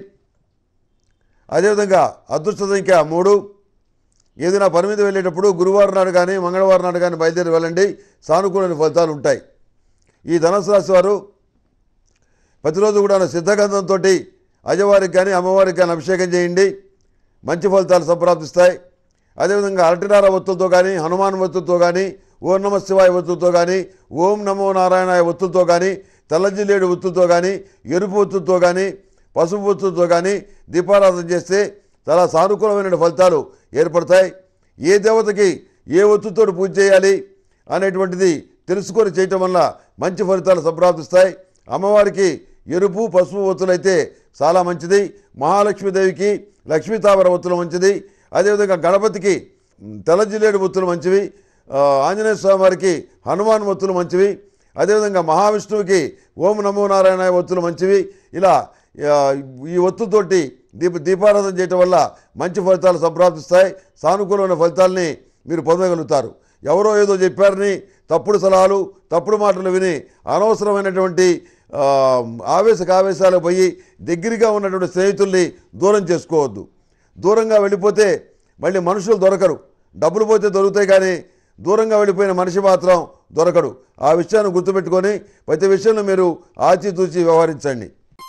అదేవిధంగా అదృష్ట సంఖ్య మూడు ఏదైనా పని మీద వెళ్ళేటప్పుడు గురువారం నాడు కానీ మంగళవారం నాడు కానీ బయలుదేరి వెళ్ళండి సానుకూల ఫలితాలు ఉంటాయి ఈ ధనుసు రాశి వారు ప్రతిరోజు కూడా సిద్ధగంధంతో అజవారికి కానీ అమ్మవారికి కానీ అభిషేకం చేయండి మంచి ఫలితాలు సంప్రాప్తిస్తాయి అదేవిధంగా అరటినార ఒత్తులతో కానీ హనుమాన్ ఒత్తులతో కానీ ఓం నమ శివాయ ఒత్తులతో కానీ ఓం నమో నారాయణాయ ఒత్తులతో కానీ తెల్లజిల్లేడు ఒత్తులతో కానీ ఎరుపు ఒత్తులతో కానీ పసుపు ఒత్తులతో కానీ దీపారాధన చేస్తే చాలా సానుకూలమైన ఫలితాలు ఏర్పడతాయి ఏ దేవతకి ఏ ఒత్తుతో పూజ చేయాలి అనేటువంటిది తెలుసుకొని చేయటం వల్ల మంచి ఫలితాలు సంప్రాప్తిస్తాయి అమ్మవారికి ఎరుపు పసుపు ఒత్తులైతే చాలా మంచిది మహాలక్ష్మీదేవికి లక్ష్మీ తామర ఒత్తులు మంచిది అదేవిధంగా గణపతికి మ్, తెల్ల జిల్లేడు ఒత్తులు మంచివి ఆ, ఆంజనేయ స్వామి వారికి హనుమాన్ ఒత్తులు మంచివి అదేవిధంగా మహావిష్ణువుకి ఓం నమో నారాయణ ఒత్తులు మంచివి ఇలా ఆ, ఈ ఒత్తుతోటి దీప దీపారాధన చేయటం వల్ల మంచి ఫలితాలు సంప్రాప్తిస్తాయి సానుకూలమైన ఫలితాలని మీరు పొందగలుగుతారు ఎవరో ఏదో చెప్పారని తప్పుడు సలహాలు తప్పుడు మాటలు విని అనవసరమైనటువంటి ఆ, ఆవేశక ఆవేశాలు పోయి దగ్గరగా ఉన్నటువంటి స్నేహితుల్ని దూరం చేసుకోవద్దు దూరంగా వెళ్ళిపోతే మళ్ళీ మనుషులు దొరకరు డబ్బులు పోతే దొరుకుతాయి కానీ దూరంగా వెళ్ళిపోయిన మనిషి మాత్రం దొరకడు ఆ విషయాన్ని గుర్తుపెట్టుకొని ప్రతి విషయంలో మీరు ఆచితూచి వ్యవహరించండి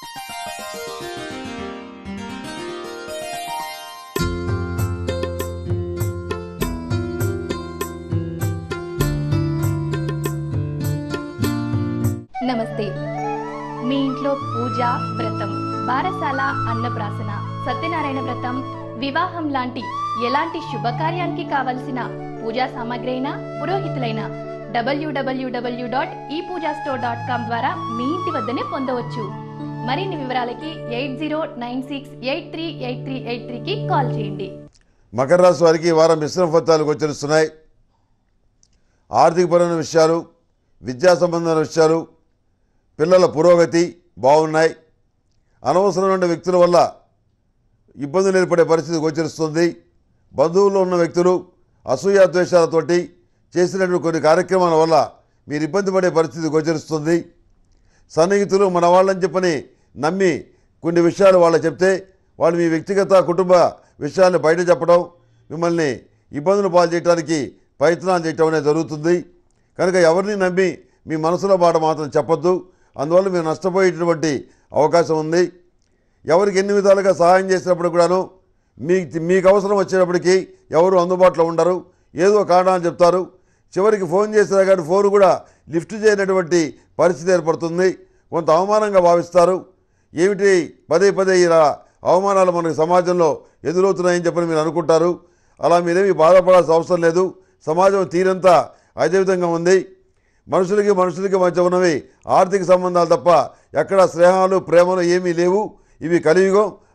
నమస్తే మీ ఇంట్లో పూజ వ్రతం బారసాల అన్నప్రాసన సత్యనారాయణ వ్రతం వివాహం లాంటి ఎలాంటి శుభకార్యానికి కావలసిన పూజా సామాగ్రి అయినా పురోహితులైన డబ్ల్యూడబ్ల్యూడబ్ల్యూ dot E Pooja store dot com ద్వారా మీ ఇంటి వద్దనే పొందవచ్చు మరిన్ని వివరాలకి eight zero nine six eight three eight three eight త్రీకి కాల్ చేయండి మకర రాశి వారికి ఈ వారం మిశ్రమ ఫలితాలు గోచరిస్తున్నాయి ఆర్థికపరమైన విషయాలు విద్యా సంబంధమైన విషయాలు పిల్లల పురోగతి బాగున్నాయి అనవసరమైన వ్యక్తుల వల్ల ఇబ్బందులు ఏర్పడే పరిస్థితి గోచరిస్తుంది బంధువుల్లో ఉన్న వ్యక్తులు అసూయ ద్వేషాలతోటి చేసినటువంటి కొన్ని కార్యక్రమాల వల్ల మీరు ఇబ్బంది పడే పరిస్థితి గోచరిస్తుంది సన్నిహితులు మన వాళ్ళని చెప్పని నమ్మి కొన్ని విషయాలు వాళ్ళు చెప్తే వాళ్ళు మీ వ్యక్తిగత కుటుంబ విషయాన్ని బయట చెప్పడం మిమ్మల్ని ఇబ్బందులు పాలు చేయడానికి ప్రయత్నాలు చేయటం అనేది జరుగుతుంది కనుక ఎవరిని నమ్మి మీ మనసులో మాట మాత్రం చెప్పొద్దు అందువల్ల మీరు నష్టపోయేటటువంటి అవకాశం ఉంది ఎవరికి ఎన్ని విధాలుగా సహాయం చేసినప్పుడు కూడాను మీ మీకు అవసరం వచ్చేటప్పటికి ఎవరు అందుబాటులో ఉండరు ఏదో కారణాలు చెప్తారు చివరికి ఫోన్ చేసినా కానీ ఫోన్ కూడా లిఫ్ట్ చేయనటువంటి పరిస్థితి ఏర్పడుతుంది కొంత అవమానంగా భావిస్తారు ఏమిటి పదే పదే ఇలా అవమానాలు మనకు సమాజంలో ఎదురవుతున్నాయని చెప్పని మీరు అనుకుంటారు అలా మీరేమి బాధపడాల్సిన అవసరం లేదు సమాజం తీరంతా అదే విధంగా ఉంది మనుషులకి మనుషులకి మధ్య ఉన్నవి ఆర్థిక సంబంధాలు తప్ప ఎక్కడ స్నేహాలు ప్రేమలు ఏమీ లేవు ఇవి కలియుగం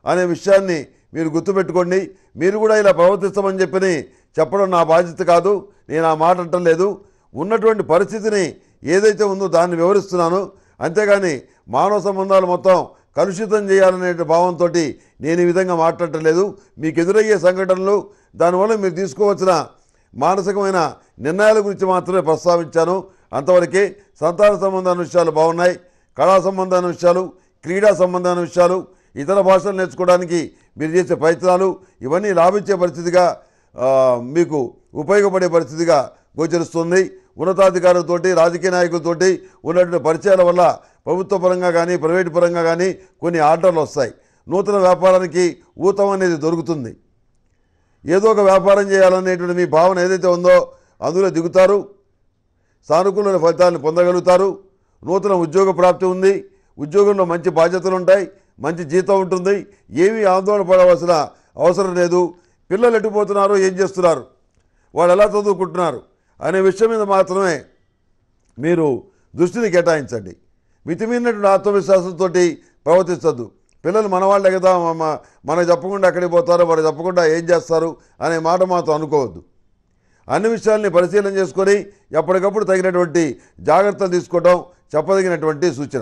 అనే విషయాన్ని మీరు గుర్తుపెట్టుకోండి మీరు కూడా ఇలా ప్రవర్తిస్తామని చెప్పని చెప్పడం నా బాధ్యత కాదు నేను ఆ మాట అంటం లేదు ఉన్నటువంటి పరిస్థితిని ఏదైతే ఉందో దాన్ని వివరిస్తున్నాను అంతేగాని మానవ సంబంధాలు మొత్తం కలుషితం చేయాలనే భావంతో నేను ఈ విధంగా మాట్లాడటం లేదు మీకు ఎదురయ్యే సంఘటనలు దానివల్ల మీరు తీసుకోవచ్చిన మానసికమైన నిర్ణయాల గురించి మాత్రమే ప్రస్తావించాను అంతవరకే సంతాన సంబంధాల విషయాలు బాగున్నాయి కళా సంబంధాల విషయాలు క్రీడా సంబంధాల విషయాలు ఇతర భాషలు నేర్చుకోవడానికి మీరు చేసే ప్రయత్నాలు ఇవన్నీ లాభించే పరిస్థితిగా ఆ, మీకు ఉపయోగపడే పరిస్థితిగా గోచరిస్తుంది ఉన్నతాధికారులతోటి రాజకీయ నాయకులతోటి ఉన్నటువంటి పరిచయాల వల్ల ప్రభుత్వ పరంగా కానీ ప్రైవేటు పరంగా కానీ కొన్ని ఆర్డర్లు వస్తాయి నూతన వ్యాపారానికి ఊతం అనేది దొరుకుతుంది ఏదో ఒక వ్యాపారం చేయాలనేటువంటి మీ భావన ఏదైతే ఉందో అందులో దిగుతారు సానుకూల ఫలితాలను పొందగలుగుతారు నూతన ఉద్యోగ ప్రాప్తి ఉంది ఉద్యోగంలో మంచి బాధ్యతలు ఉంటాయి మంచి జీతం ఉంటుంది ఏమీ ఆందోళన పడవలసిన అవసరం లేదు పిల్లలు ఎట్టుపోతున్నారు ఏం చేస్తున్నారు వాళ్ళు ఎలా చదువుకుంటున్నారు అనే విషయం మీద మాత్రమే మీరు దృష్టిని కేటాయించండి మితిమీరినటువంటి ఆత్మవిశ్వాసంతో ప్రవర్తించద్దు పిల్లలు మనవాళ్ళే కదా మ- మనకు చెప్పకుండా ఎక్కడికి పోతారో వారు చెప్పకుండా ఏం చేస్తారు అనే మాట మాత్రం అనుకోవద్దు అన్ని విషయాల్ని పరిశీలన చేసుకొని ఎప్పటికప్పుడు తగినటువంటి జాగ్రత్తలు తీసుకోవడం చెప్పదగినటువంటి సూచన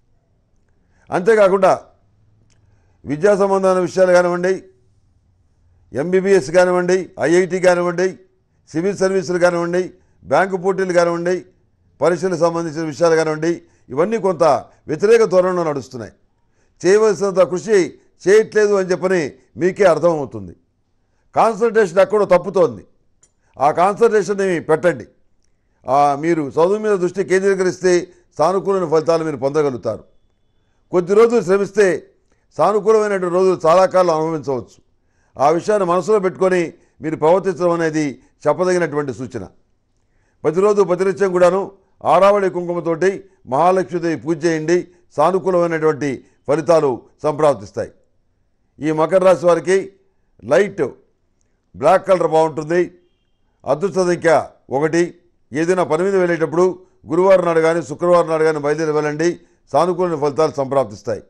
అంతేకాకుండా విద్యా సంబంధమైన విషయాలు కానివ్వండి ఎంబీబీఎస్ కానివ్వండి ఐఐటి కానివ్వండి సివిల్ సర్వీసులు కానివ్వండి బ్యాంకు పోటీలు కానివ్వండి పరీక్షలకు సంబంధించిన విషయాలు కానివ్వండి ఇవన్నీ కొంత వ్యతిరేక ధోరణిలో నడుస్తున్నాయి చేయవలసినంత కృషి చేయట్లేదు అని చెప్పని మీకే అర్థమవుతుంది కాన్సన్ట్రేషన్ ఎక్కడో తప్పుతోంది ఆ కాన్సన్ట్రేషన్ని పెట్టండి ఆ మీరు చదువు మీద దృష్టి కేంద్రీకరిస్తే సానుకూలమైన ఫలితాలు మీరు పొందగలుగుతారు కొద్ది రోజులు శ్రమిస్తే సానుకూలమైనటువంటి రోజులు చాలా కాలం అనుభవించవచ్చు ఆ విషయాన్ని మనసులో పెట్టుకొని మీరు ప్రవర్తించడం అనేది చెప్పదగినటువంటి సూచన ప్రతిరోజు ప్రతినిత్యం కూడాను ఆరావళి కుంకుమతోటి మహాలక్ష్మీదేవి పూజ చేయండి సానుకూలమైనటువంటి ఫలితాలు సంప్రాప్తిస్తాయి ఈ మకర రాశి వారికి లైట్ బ్లాక్ కలర్ బాగుంటుంది అదృష్ట సంఖ్య ఒకటి ఏదైనా పని మీద వెళ్ళేటప్పుడు గురువారం నాడు కానీ శుక్రవారం నాడు కానీ బయలుదేరి వెళ్ళండి సానుకూల ఫలితాలు సంప్రాప్తిస్తాయి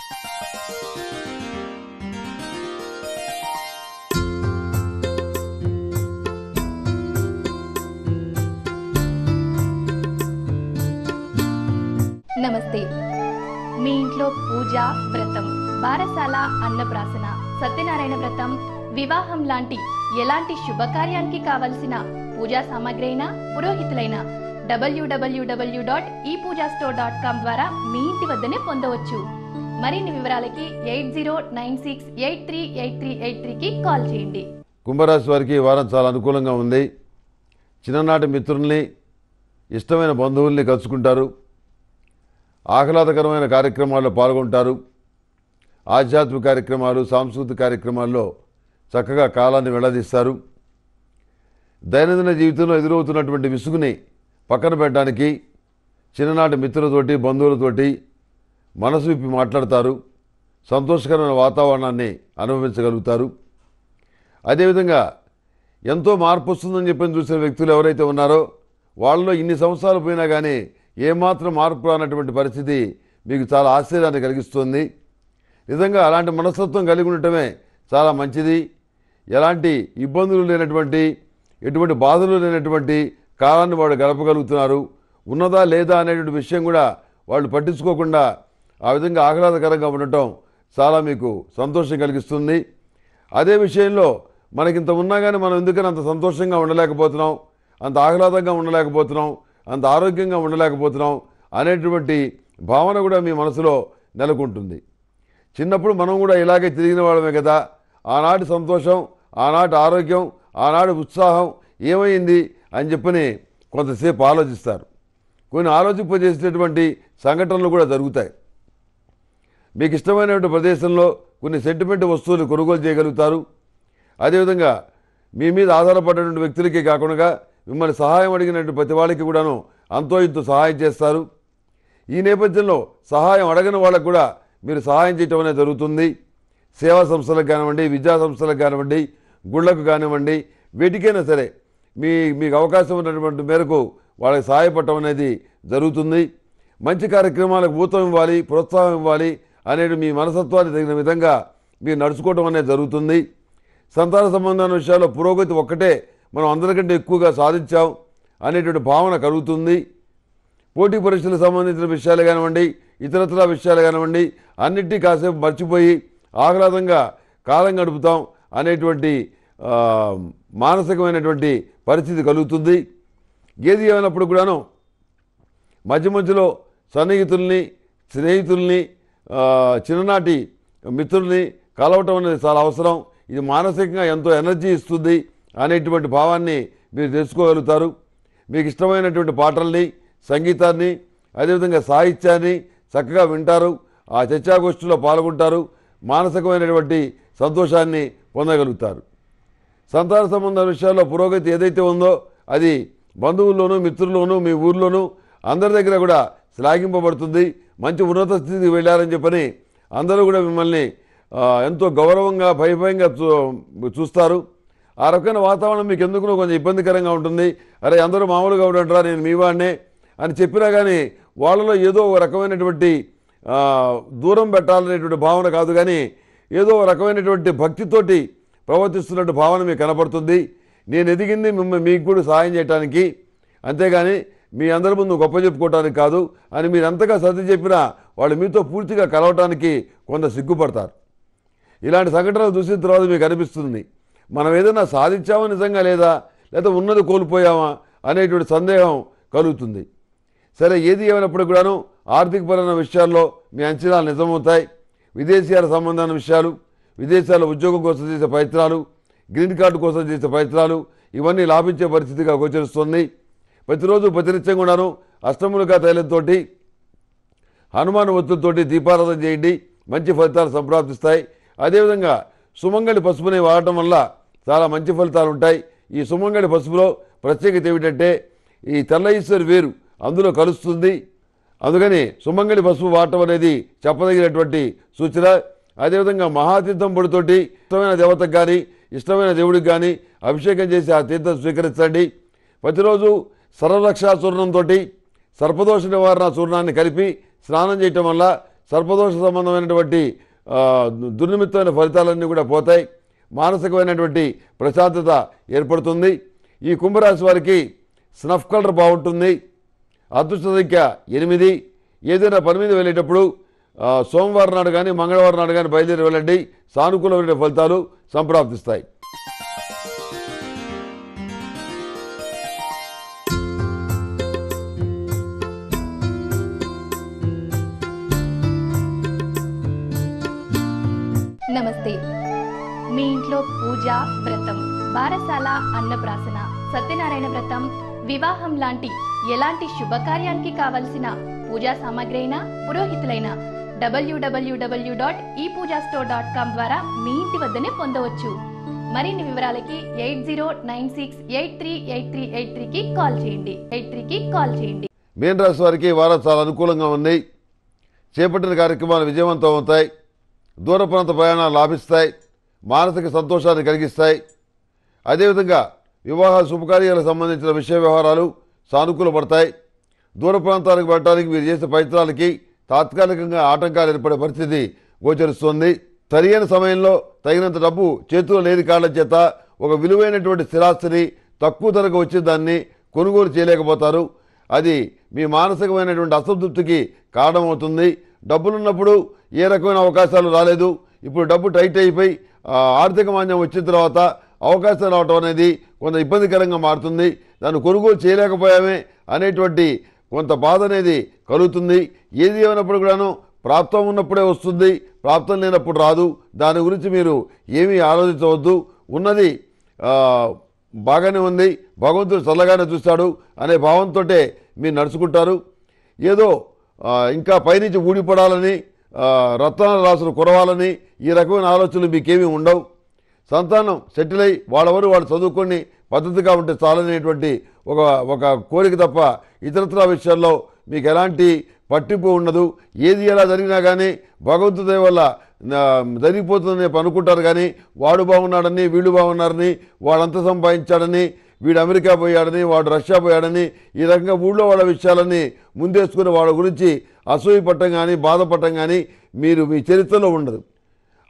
నమస్తే మీ ఇంట్లో పూజ వ్రతం బారసాల అన్నప్రాసన సత్యనారాయణ వ్రతం వివాహం లాంటి ఎలాంటి శుభకార్యానికి కావలసిన పూజా సామాగ్రి అయినా పురోహితులైన డబ్ల్యూడబ్ల్యూడబ్ల్యూ dot E Pooja store dot com ద్వారా మీ ఇంటి వద్దనే పొందవచ్చు మరిన్ని వివరాలకి eight zero nine six eight three eight three eight త్రీకి కాల్ చేయండి కుంభరాశి వారికి ఈ వారం చాలా అనుకూలంగా ఉంది చిన్ననాటి మిత్రుల్ని ఇష్టమైన బంధువుల్ని కలుసుకుంటారు ఆహ్లాదకరమైన కార్యక్రమాల్లో పాల్గొంటారు ఆధ్యాత్మిక కార్యక్రమాలు సాంస్కృతిక కార్యక్రమాల్లో చక్కగా కాలాన్ని వెళ్లదీస్తారు దైనందిన జీవితంలో ఎదురవుతున్నటువంటి విసుగుని పక్కన పెట్టడానికి చిన్ననాటి మిత్రులతోటి బంధువులతోటి మనసు విప్పి మాట్లాడతారు సంతోషకరమైన వాతావరణాన్ని అనుభవించగలుగుతారు అదేవిధంగా ఎంతో మార్పు వస్తుందని చెప్పని చూసిన వ్యక్తులు ఎవరైతే ఉన్నారో వాళ్ళలో ఇన్ని సంవత్సరాలు పోయినా కానీ ఏమాత్రం మార్పు రానటువంటి పరిస్థితి మీకు చాలా ఆశ్చర్యాన్ని కలిగిస్తుంది నిజంగా అలాంటి మనస్తత్వం కలిగి ఉండటమే చాలా మంచిది ఎలాంటి ఇబ్బందులు లేనటువంటి ఎటువంటి బాధలు లేనటువంటి కాలాన్ని వాళ్ళు గడపగలుగుతున్నారు ఉన్నదా లేదా అనేటువంటి విషయం కూడా వాళ్ళు పట్టించుకోకుండా ఆ విధంగా ఆహ్లాదకరంగా ఉండటం చాలా మీకు సంతోషం కలిగిస్తుంది అదే విషయంలో మనకింత ఉన్నా కానీ మనం ఎందుకని అంత సంతోషంగా ఉండలేకపోతున్నాం అంత ఆహ్లాదంగా ఉండలేకపోతున్నాం అంత ఆరోగ్యంగా ఉండలేకపోతున్నాం అనేటువంటి భావన కూడా మీ మనసులో నెలకొంటుంది చిన్నప్పుడు మనం కూడా ఇలాగే తిరిగిన వాళ్ళమే కదా ఆనాటి సంతోషం ఆనాటి ఆరోగ్యం ఆనాటి ఉత్సాహం ఏమైంది అని చెప్పని కొంతసేపు ఆలోచిస్తారు కొన్ని ఆలోచింపజేసేటటువంటి సంఘటనలు కూడా జరుగుతాయి మీకు ఇష్టమైనటువంటి ప్రదేశంలో కొన్ని సెంటిమెంట్ వస్తువులు కొనుగోలు చేయగలుగుతారు అదేవిధంగా మీ మీద ఆధారపడినటువంటి వ్యక్తులకే కాకుండా మిమ్మల్ని సహాయం అడిగినటువంటి ప్రతి వాళ్ళకి కూడాను అంతో ఇంతో సహాయం చేస్తారు ఈ నేపథ్యంలో సహాయం అడగని వాళ్ళకు కూడా మీరు సహాయం చేయటం అనేది జరుగుతుంది సేవా సంస్థలకు కానివ్వండి విద్యా సంస్థలకు కానివ్వండి గుళ్ళకు కానివ్వండి వీటికైనా సరే మీ మీకు అవకాశం ఉన్నటువంటి మేరకు వాళ్ళకి సహాయపడటం అనేది జరుగుతుంది మంచి కార్యక్రమాలకు ఊతం ఇవ్వాలి ప్రోత్సాహం ఇవ్వాలి అనేది మీ మనసత్వాన్ని తగిన విధంగా మీరు నడుచుకోవడం అనేది జరుగుతుంది సంతాన సంబంధమైన విషయాల్లో పురోగతి ఒక్కటే మనం అందరికంటే ఎక్కువగా సాధించాం అనేటువంటి భావన కలుగుతుంది పోటీ పరీక్షలకు సంబంధించిన విషయాలు కానివ్వండి ఇతరత్ర విషయాలు కానివ్వండి అన్నిటినీ కాసేపు మర్చిపోయి ఆహ్లాదంగా కాలం గడుపుతాం అనేటువంటి ఆ, మానసికమైనటువంటి పరిస్థితి కలుగుతుంది ఏది ఏమైనప్పుడు కూడాను మధ్య మధ్యలో సన్నిహితుల్ని స్నేహితుల్ని ఆ, చిన్ననాటి మిత్రుల్ని కలవటం అనేది చాలా అవసరం ఇది మానసికంగా ఎంతో ఎనర్జీ ఇస్తుంది అనేటువంటి భావాన్ని మీరు తెలుసుకోగలుగుతారు మీకు ఇష్టమైనటువంటి పాటల్ని సంగీతాన్ని అదేవిధంగా సాహిత్యాన్ని చక్కగా వింటారు ఆ చర్చాగోష్ఠిలో పాల్గొంటారు మానసికమైనటువంటి సంతోషాన్ని పొందగలుగుతారు సంతాన సంబంధ విషయాల్లో పురోగతి ఏదైతే ఉందో అది బంధువుల్లోనూ మిత్రుల్లోనూ మీ ఊర్లోనూ అందరి దగ్గర కూడా శ్లాఘింపబడుతుంది మంచి ఉన్నత స్థితికి వెళ్ళారని చెప్పని అందరూ కూడా మిమ్మల్ని ఆ, ఎంతో గౌరవంగా భయభయంగా చూ చూస్తారు ఆ రకమైన వాతావరణం మీకు ఎందుకునో కొంచెం ఇబ్బందికరంగా ఉంటుంది అరే అందరూ మామూలుగా ఉంటారా నేను మీ వాడినే అని చెప్పినా కానీ వాళ్ళలో ఏదో ఒక రకమైనటువంటి ఆ, దూరం పెట్టాలనేటువంటి భావన కాదు కానీ ఏదో ఒక రకమైనటువంటి భక్తితోటి ప్రవర్తిస్తున్నట్టు భావన మీకు కనపడుతుంది నేను ఎదిగింది మిమ్మల్ని మీకు కూడా సహాయం చేయడానికి అంతేగాని మీ అందరి ముందు గొప్ప చెప్పుకోవటానికి కాదు అని మీరు ఎంతగా సర్ది చెప్పినా వాళ్ళు మీతో పూర్తిగా కలవటానికి కొంత సిగ్గుపడతారు ఇలాంటి సంఘటనలు చూసిన తర్వాత మీకు అనిపిస్తుంది మనం ఏదైనా సాధించామా నిజంగా లేదా లేదా ఉన్నది కోల్పోయామా అనేటువంటి సందేహం కలుగుతుంది సరే ఏది ఏమైనప్పుడు కూడాను ఆర్థికపరమైన విషయాల్లో మీ అంచనాలు నిజమవుతాయి విదేశీయాల సంబంధమైన విషయాలు విదేశాల ఉద్యోగం కోసం చేసే ప్రయత్నాలు గ్రీన్ కార్డు కోసం చేసే ప్రయత్నాలు ఇవన్నీ లాభించే పరిస్థితిగా గోచరిస్తుంది ప్రతిరోజు ప్రతినిత్యం కూడాను అష్టములుగా తైలంతోటి హనుమాన్ ఒత్తులతోటి దీపారాధన చేయండి మంచి ఫలితాలు సంప్రాప్తిస్తాయి అదేవిధంగా సుమంగళి పసుపుని వాడటం వల్ల చాలా మంచి ఫలితాలు ఉంటాయి ఈ సుమంగళి పసుపులో ప్రత్యేకత ఏమిటంటే ఈ తెల్ల ఈశ్వరి వేరు అందులో కలుస్తుంది అందుకని సుమంగళి పసుపు వాడటం అనేది చెప్పదగినటువంటి సూచన అదేవిధంగా మహాతీర్థం పొడితోటి ఇష్టమైన దేవతకు కానీ ఇష్టమైన దేవుడికి కానీ అభిషేకం చేసి ఆ తీర్థం స్వీకరించండి ప్రతిరోజు సర్వరక్షా చూర్ణంతో సర్పదోష నివారణ చూర్ణాన్ని కలిపి స్నానం చేయటం వల్ల సర్పదోష సంబంధమైనటువంటి ఆ, దుర్నిమిత్తమైన ఫలితాలన్నీ కూడా పోతాయి మానసికమైనటువంటి ప్రశాంతత ఏర్పడుతుంది ఈ కుంభరాశి వారికి స్నఫ్ కలర్ బాగుంటుంది అదృష్ట సంఖ్య ఎనిమిది ఏదైనా పని మీద వెళ్ళేటప్పుడు ఆ, సోమవారం నాడు కానీ మంగళవారం నాడు కానీ బయలుదేరి వెళ్ళండి సానుకూలమైన ఫలితాలు సంప్రాప్తిస్తాయి నమస్తే మీ ఇంట్లో పూజ వ్రతం బారసాల అన్నప్రాసన సత్యనారాయణ వ్రతం వివాహం లాంటి ఎలాంటి శుభకార్యానికి కావలసిన పూజా సామాగ్రి అయినా పురోహితులైన డబ్ల్యూడబ్ల్యూడబ్ల్యూ dot E Pooja store dot com ద్వారా మీ ఇంటి వద్దనే పొందవచ్చు మరిన్ని వివరాలకి eight zero nine six eight three eight three eight త్రీకి కాల్ చేయండి ఎయిట్ త్రీకి కాల్ చేయండి మీన రాశి వారికి ఈ వారం చాలా అనుకూలంగా ఉంది చేపట్టిన కార్యక్రమాలు విజయవంతం అవుతాయి దూర ప్రాంత ప్రయాణాలు లాభిస్తాయి మానసిక సంతోషాన్ని కలిగిస్తాయి అదేవిధంగా వివాహ శుభకార్యాలకు సంబంధించిన విషయ వ్యవహారాలు సానుకూలపడతాయి దూర ప్రాంతాలకు వెళ్ళడానికి మీరు చేసే ప్రయత్నాలకి తాత్కాలికంగా ఆటంకాలు ఏర్పడే పరిస్థితి గోచరిస్తుంది సరియైన సమయంలో తగినంత డబ్బు చేతిలో లేని కారణం చేత ఒక విలువైనటువంటి స్థిరాస్తిని తక్కువ ధరకు వచ్చే దాన్ని కొనుగోలు చేయలేకపోతారు అది మీ మానసికమైనటువంటి అసంతృప్తికి కారణమవుతుంది డబ్బులున్నప్పుడు ఏ రకమైన అవకాశాలు రాలేదు ఇప్పుడు డబ్బు టైట్ అయిపోయి ఆ, ఆర్థిక మాంద్యం వచ్చిన తర్వాత అవకాశం రావటం అనేది కొంత ఇబ్బందికరంగా మారుతుంది దాన్ని కొనుగోలు చేయలేకపోయామే అనేటువంటి కొంత బాధ అనేది కలుగుతుంది ఏది ఏమైనప్పుడు కూడాను ప్రాప్తం ఉన్నప్పుడే వస్తుంది ప్రాప్తం లేనప్పుడు రాదు దాని గురించి మీరు ఏమీ ఆలోచించవద్దు ఉన్నది ఆ, బాగానే ఉంది భగవంతుడు చల్లగానే చూస్తాడు అనే భావంతో మీరు నడుచుకుంటారు ఏదో ఆ, ఇంకా పైనుంచి ఊడిపడాలని ఆ, రత్నాల రాసులు కురవాలని ఈ రకమైన ఆలోచనలు మీకేమీ ఉండవు సంతానం సెటిల్ అయి వాళ్ళెవరు వాళ్ళు చదువుకొని పద్ధతిగా ఉంటే చాలనేటువంటి ఒక ఒక కోరిక తప్ప ఇతరత్ర విషయాల్లో మీకు ఎలాంటి పట్టింపు ఉండదు ఏది ఎలా జరిగినా కానీ భగవంతుడి దయ వల్ల ఆ, జరిగిపోతుందని చెప్పి అనుకుంటారు కానీ వాడు బాగున్నాడని వీళ్ళు బాగున్నారని వాడంత సంపాదించాడని వీడు అమెరికా పోయాడని వాడు రష్యా పోయాడని ఈ రకంగా ఊళ్ళో వాళ్ళ విషయాలన్నీ ముందేసుకుని వాళ్ళ గురించి అసూయ పట్టం కానీ బాధపడటం కానీ మీరు మీ చరిత్రలో ఉండదు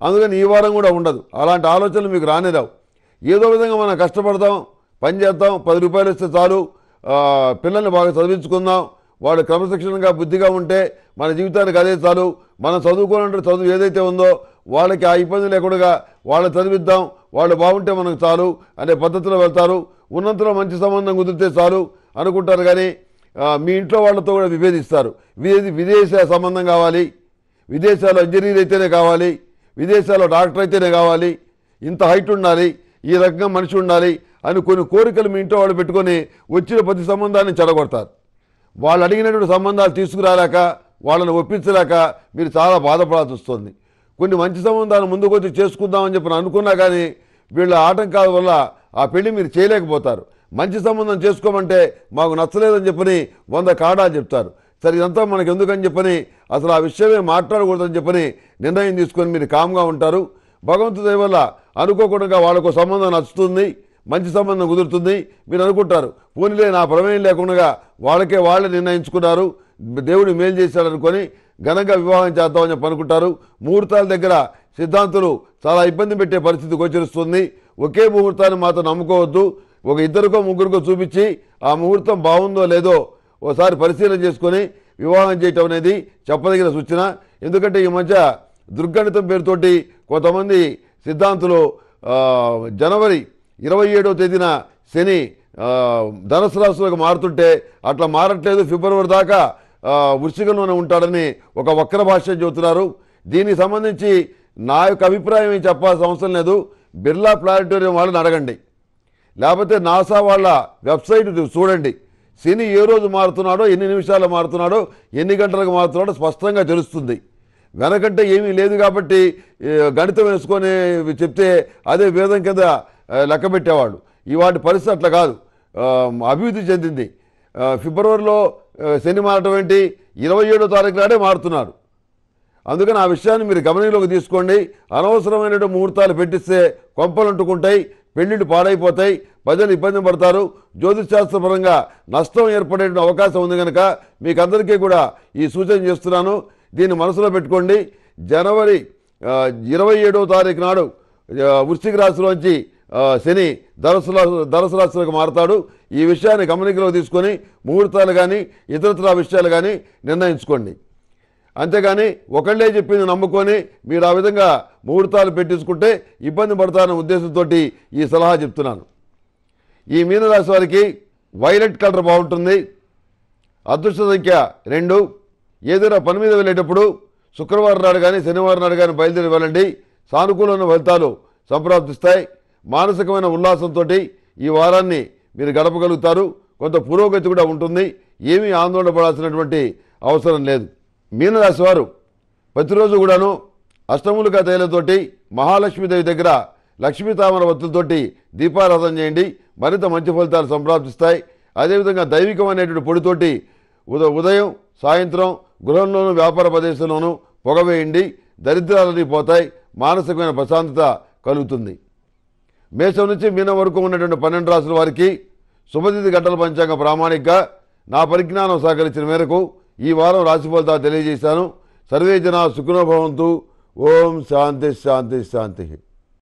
అందుకని ఈ వారం కూడా ఉండదు అలాంటి ఆలోచనలు మీకు రానేరావు ఏదో విధంగా మనం కష్టపడతాం పని చేద్దాం పది రూపాయలు ఇస్తే చాలు ఆ, పిల్లల్ని బాగా చదివించుకుందాం వాళ్ళు క్రమశిక్షణగా బుద్ధిగా ఉంటే మన జీవితానికి అదే చాలు మనం చదువుకోవాలంటే చదువు ఏదైతే ఉందో వాళ్ళకి ఆ ఇబ్బంది లేకుండా వాళ్ళు చదివిద్దాం వాళ్ళు బాగుంటే మనకు చాలు అనే పద్ధతిలో వెళ్తారు ఉన్నంతలో మంచి సంబంధం కుదిరితే చాలు అనుకుంటారు కానీ ఆ, మీ ఇంట్లో వాళ్ళతో కూడా విభేదిస్తారు విదేశీ విదేశ సంబంధం కావాలి విదేశాల్లో ఇంజనీర్ అయితేనే కావాలి విదేశాల్లో డాక్టర్ అయితేనే కావాలి ఇంత హైట్ ఉండాలి ఈ రకంగా మనిషి ఉండాలి అని కొన్ని కోరికలు మీ ఇంట్లో వాళ్ళు పెట్టుకొని వచ్చిన ప్రతి సంబంధాన్ని చెడగొడతారు వాళ్ళు అడిగినటువంటి సంబంధాలు తీసుకురాలేక వాళ్ళని ఒప్పించలేక మీరు చాలా బాధపడాల్సి వస్తుంది కొన్ని మంచి సంబంధాలు ముందుకు వచ్చి చేసుకుందామని చెప్పి అనుకున్నా కానీ వీళ్ళ ఆటంకాల వల్ల ఆ పెళ్లి మీరు చేయలేకపోతారు మంచి సంబంధం చేసుకోమంటే మాకు నచ్చలేదని చెప్పని వంద కాడాలు చెప్తారు సరే ఇదంతా మనకు ఎందుకని చెప్పని అసలు ఆ విషయమే మాట్లాడకూడదని చెప్పని నిర్ణయం తీసుకొని మీరు కామ్గా ఉంటారు భగవంతుడి దయ వల్ల అనుకోకుండా వాళ్ళకు సంబంధం నచ్చుతుంది మంచి సంబంధం కుదురుతుంది మీరు అనుకుంటారు పోనీలే నా ప్రమేయం లేకుండా వాళ్ళకే వాళ్ళే నిర్ణయించుకున్నారు దేవుడు మేలు చేశాడు అనుకొని ఘనంగా వివాహం చేద్దామని చెప్పి అనుకుంటారు ముహూర్తాల దగ్గర సిద్ధాంతులు చాలా ఇబ్బంది పెట్టే పరిస్థితి గోచరిస్తుంది ఒకే ముహూర్తాన్ని మాత్రం నమ్ముకోవద్దు ఒక ఇద్దరికో ముగ్గురికో చూపించి ఆ ముహూర్తం బాగుందో లేదో ఓసారి పరిశీలన చేసుకొని వివాహం చేయటం అనేది చెప్పదగిన సూచన ఎందుకంటే ఈ మధ్య దుర్గణితం పేరుతోటి కొంతమంది సిద్ధాంతులు ఆ, జనవరి ఇరవై ఏడవ తేదీన శని ఆ, ధనుసు రాశిలోకి మారుతుంటే అట్లా మారట్లేదు ఫిబ్రవరి దాకా ఆ, వృశ్చికంలోనే ఉంటాడని ఒక వక్ర భాష చెబుతున్నారు దీనికి సంబంధించి నా యొక్క అభిప్రాయం ఏం చెప్పాల్సిన అవసరం లేదు బిర్లా ప్లానిటోరియం వాళ్ళని అడగండి లేకపోతే నాసా వాళ్ళ వెబ్సైట్ చూడండి శని ఏ రోజు మారుతున్నాడో ఎన్ని నిమిషాలు మారుతున్నాడో ఎన్ని గంటలకు మారుతున్నాడో స్పష్టంగా తెలుస్తుంది వెనకంటే ఏమీ లేదు కాబట్టి ఏ, గణితం వేసుకొని చెప్తే అదే వేదం కింద ఆ, లెక్క పెట్టేవాడు ఈ వాటి పరిస్థితి అట్లా కాదు ఆ, అభివృద్ధి చెందింది ఆ, ఫిబ్రవరిలో ఆ, శని మారటం ఏంటి ఇరవై ఏడో తారీఖు నాడే మారుతున్నారు అందుకని ఆ విషయాన్ని మీరు గమనంలోకి తీసుకోండి అనవసరమైన ముహూర్తాలు పెట్టిస్తే కొంపలు అంటుకుంటాయి పెళ్లిళ్ళు పాడైపోతాయి ప్రజలు ఇబ్బంది పడతారు జ్యోతిష్ శాస్త్రపరంగా నష్టం ఏర్పడే అవకాశం ఉంది కనుక మీకు అందరికీ కూడా ఈ సూచన చేస్తున్నాను దీన్ని మనసులో పెట్టుకోండి జనవరి ఇరవై ఏడవ తారీఖు నాడు ఆ, వృశ్చిక రాశిలోంచి ఆ, శని ధనుసు రాశి ధనుసు రాశిలోకి మారతాడు ఈ విషయాన్ని గమనికలోకి తీసుకొని ముహూర్తాలు కానీ ఇతరత్ర విషయాలు కానీ నిర్ణయించుకోండి అంతేగాని ఒకళ్ళే చెప్పింది నమ్ముకొని మీరు ఆ విధంగా ముహూర్తాలు పెట్టించుకుంటే ఇబ్బంది పడతారన్న ఉద్దేశంతో ఈ సలహా చెప్తున్నాను ఈ మీనరాశి వారికి వైలెట్ కలర్ బాగుంటుంది అదృష్ట సంఖ్య రెండు ఏదైనా పని మీద వెళ్ళేటప్పుడు శుక్రవారం నాడు కానీ శనివారం నాడు కానీ బయలుదేరి వెళ్ళండి సానుకూలమైన ఫలితాలు సంప్రాప్తిస్తాయి మానసికమైన ఉల్లాసంతో ఈ వారాన్ని మీరు గడపగలుగుతారు కొంత పురోగతి కూడా ఉంటుంది ఏమీ ఆందోళన పడాల్సినటువంటి అవసరం లేదు మీనరాశి వారు ప్రతిరోజు కూడాను అష్టములుగా తైలతోటి మహాలక్ష్మీదేవి దగ్గర లక్ష్మీ తామర వత్తులతోటి దీపారాధన చేయండి మరింత మంచి ఫలితాలు సంప్రాప్తిస్తాయి అదేవిధంగా దైవికమైనటువంటి పొడితోటి ఉద ఉదయం సాయంత్రం గృహంలోనూ వ్యాపార ప్రదేశంలోనూ పొగవేయండి దరిద్రాలన్నీ పోతాయి మానసికమైన ప్రశాంతత కలుగుతుంది మేషం నుంచి మీనం వరకు ఉన్నటువంటి పన్నెండు రాసుల వారికి శుభతిథి గంటల పంచాంగ ప్రామాణికగా నా పరిజ్ఞానం సహకరించిన మేరకు ఈ వారం రాశి ఫలితాలు తెలియజేశాను సర్వే జన సుఖనోభవంతు ఓం శాంతి శాంతి శాంతి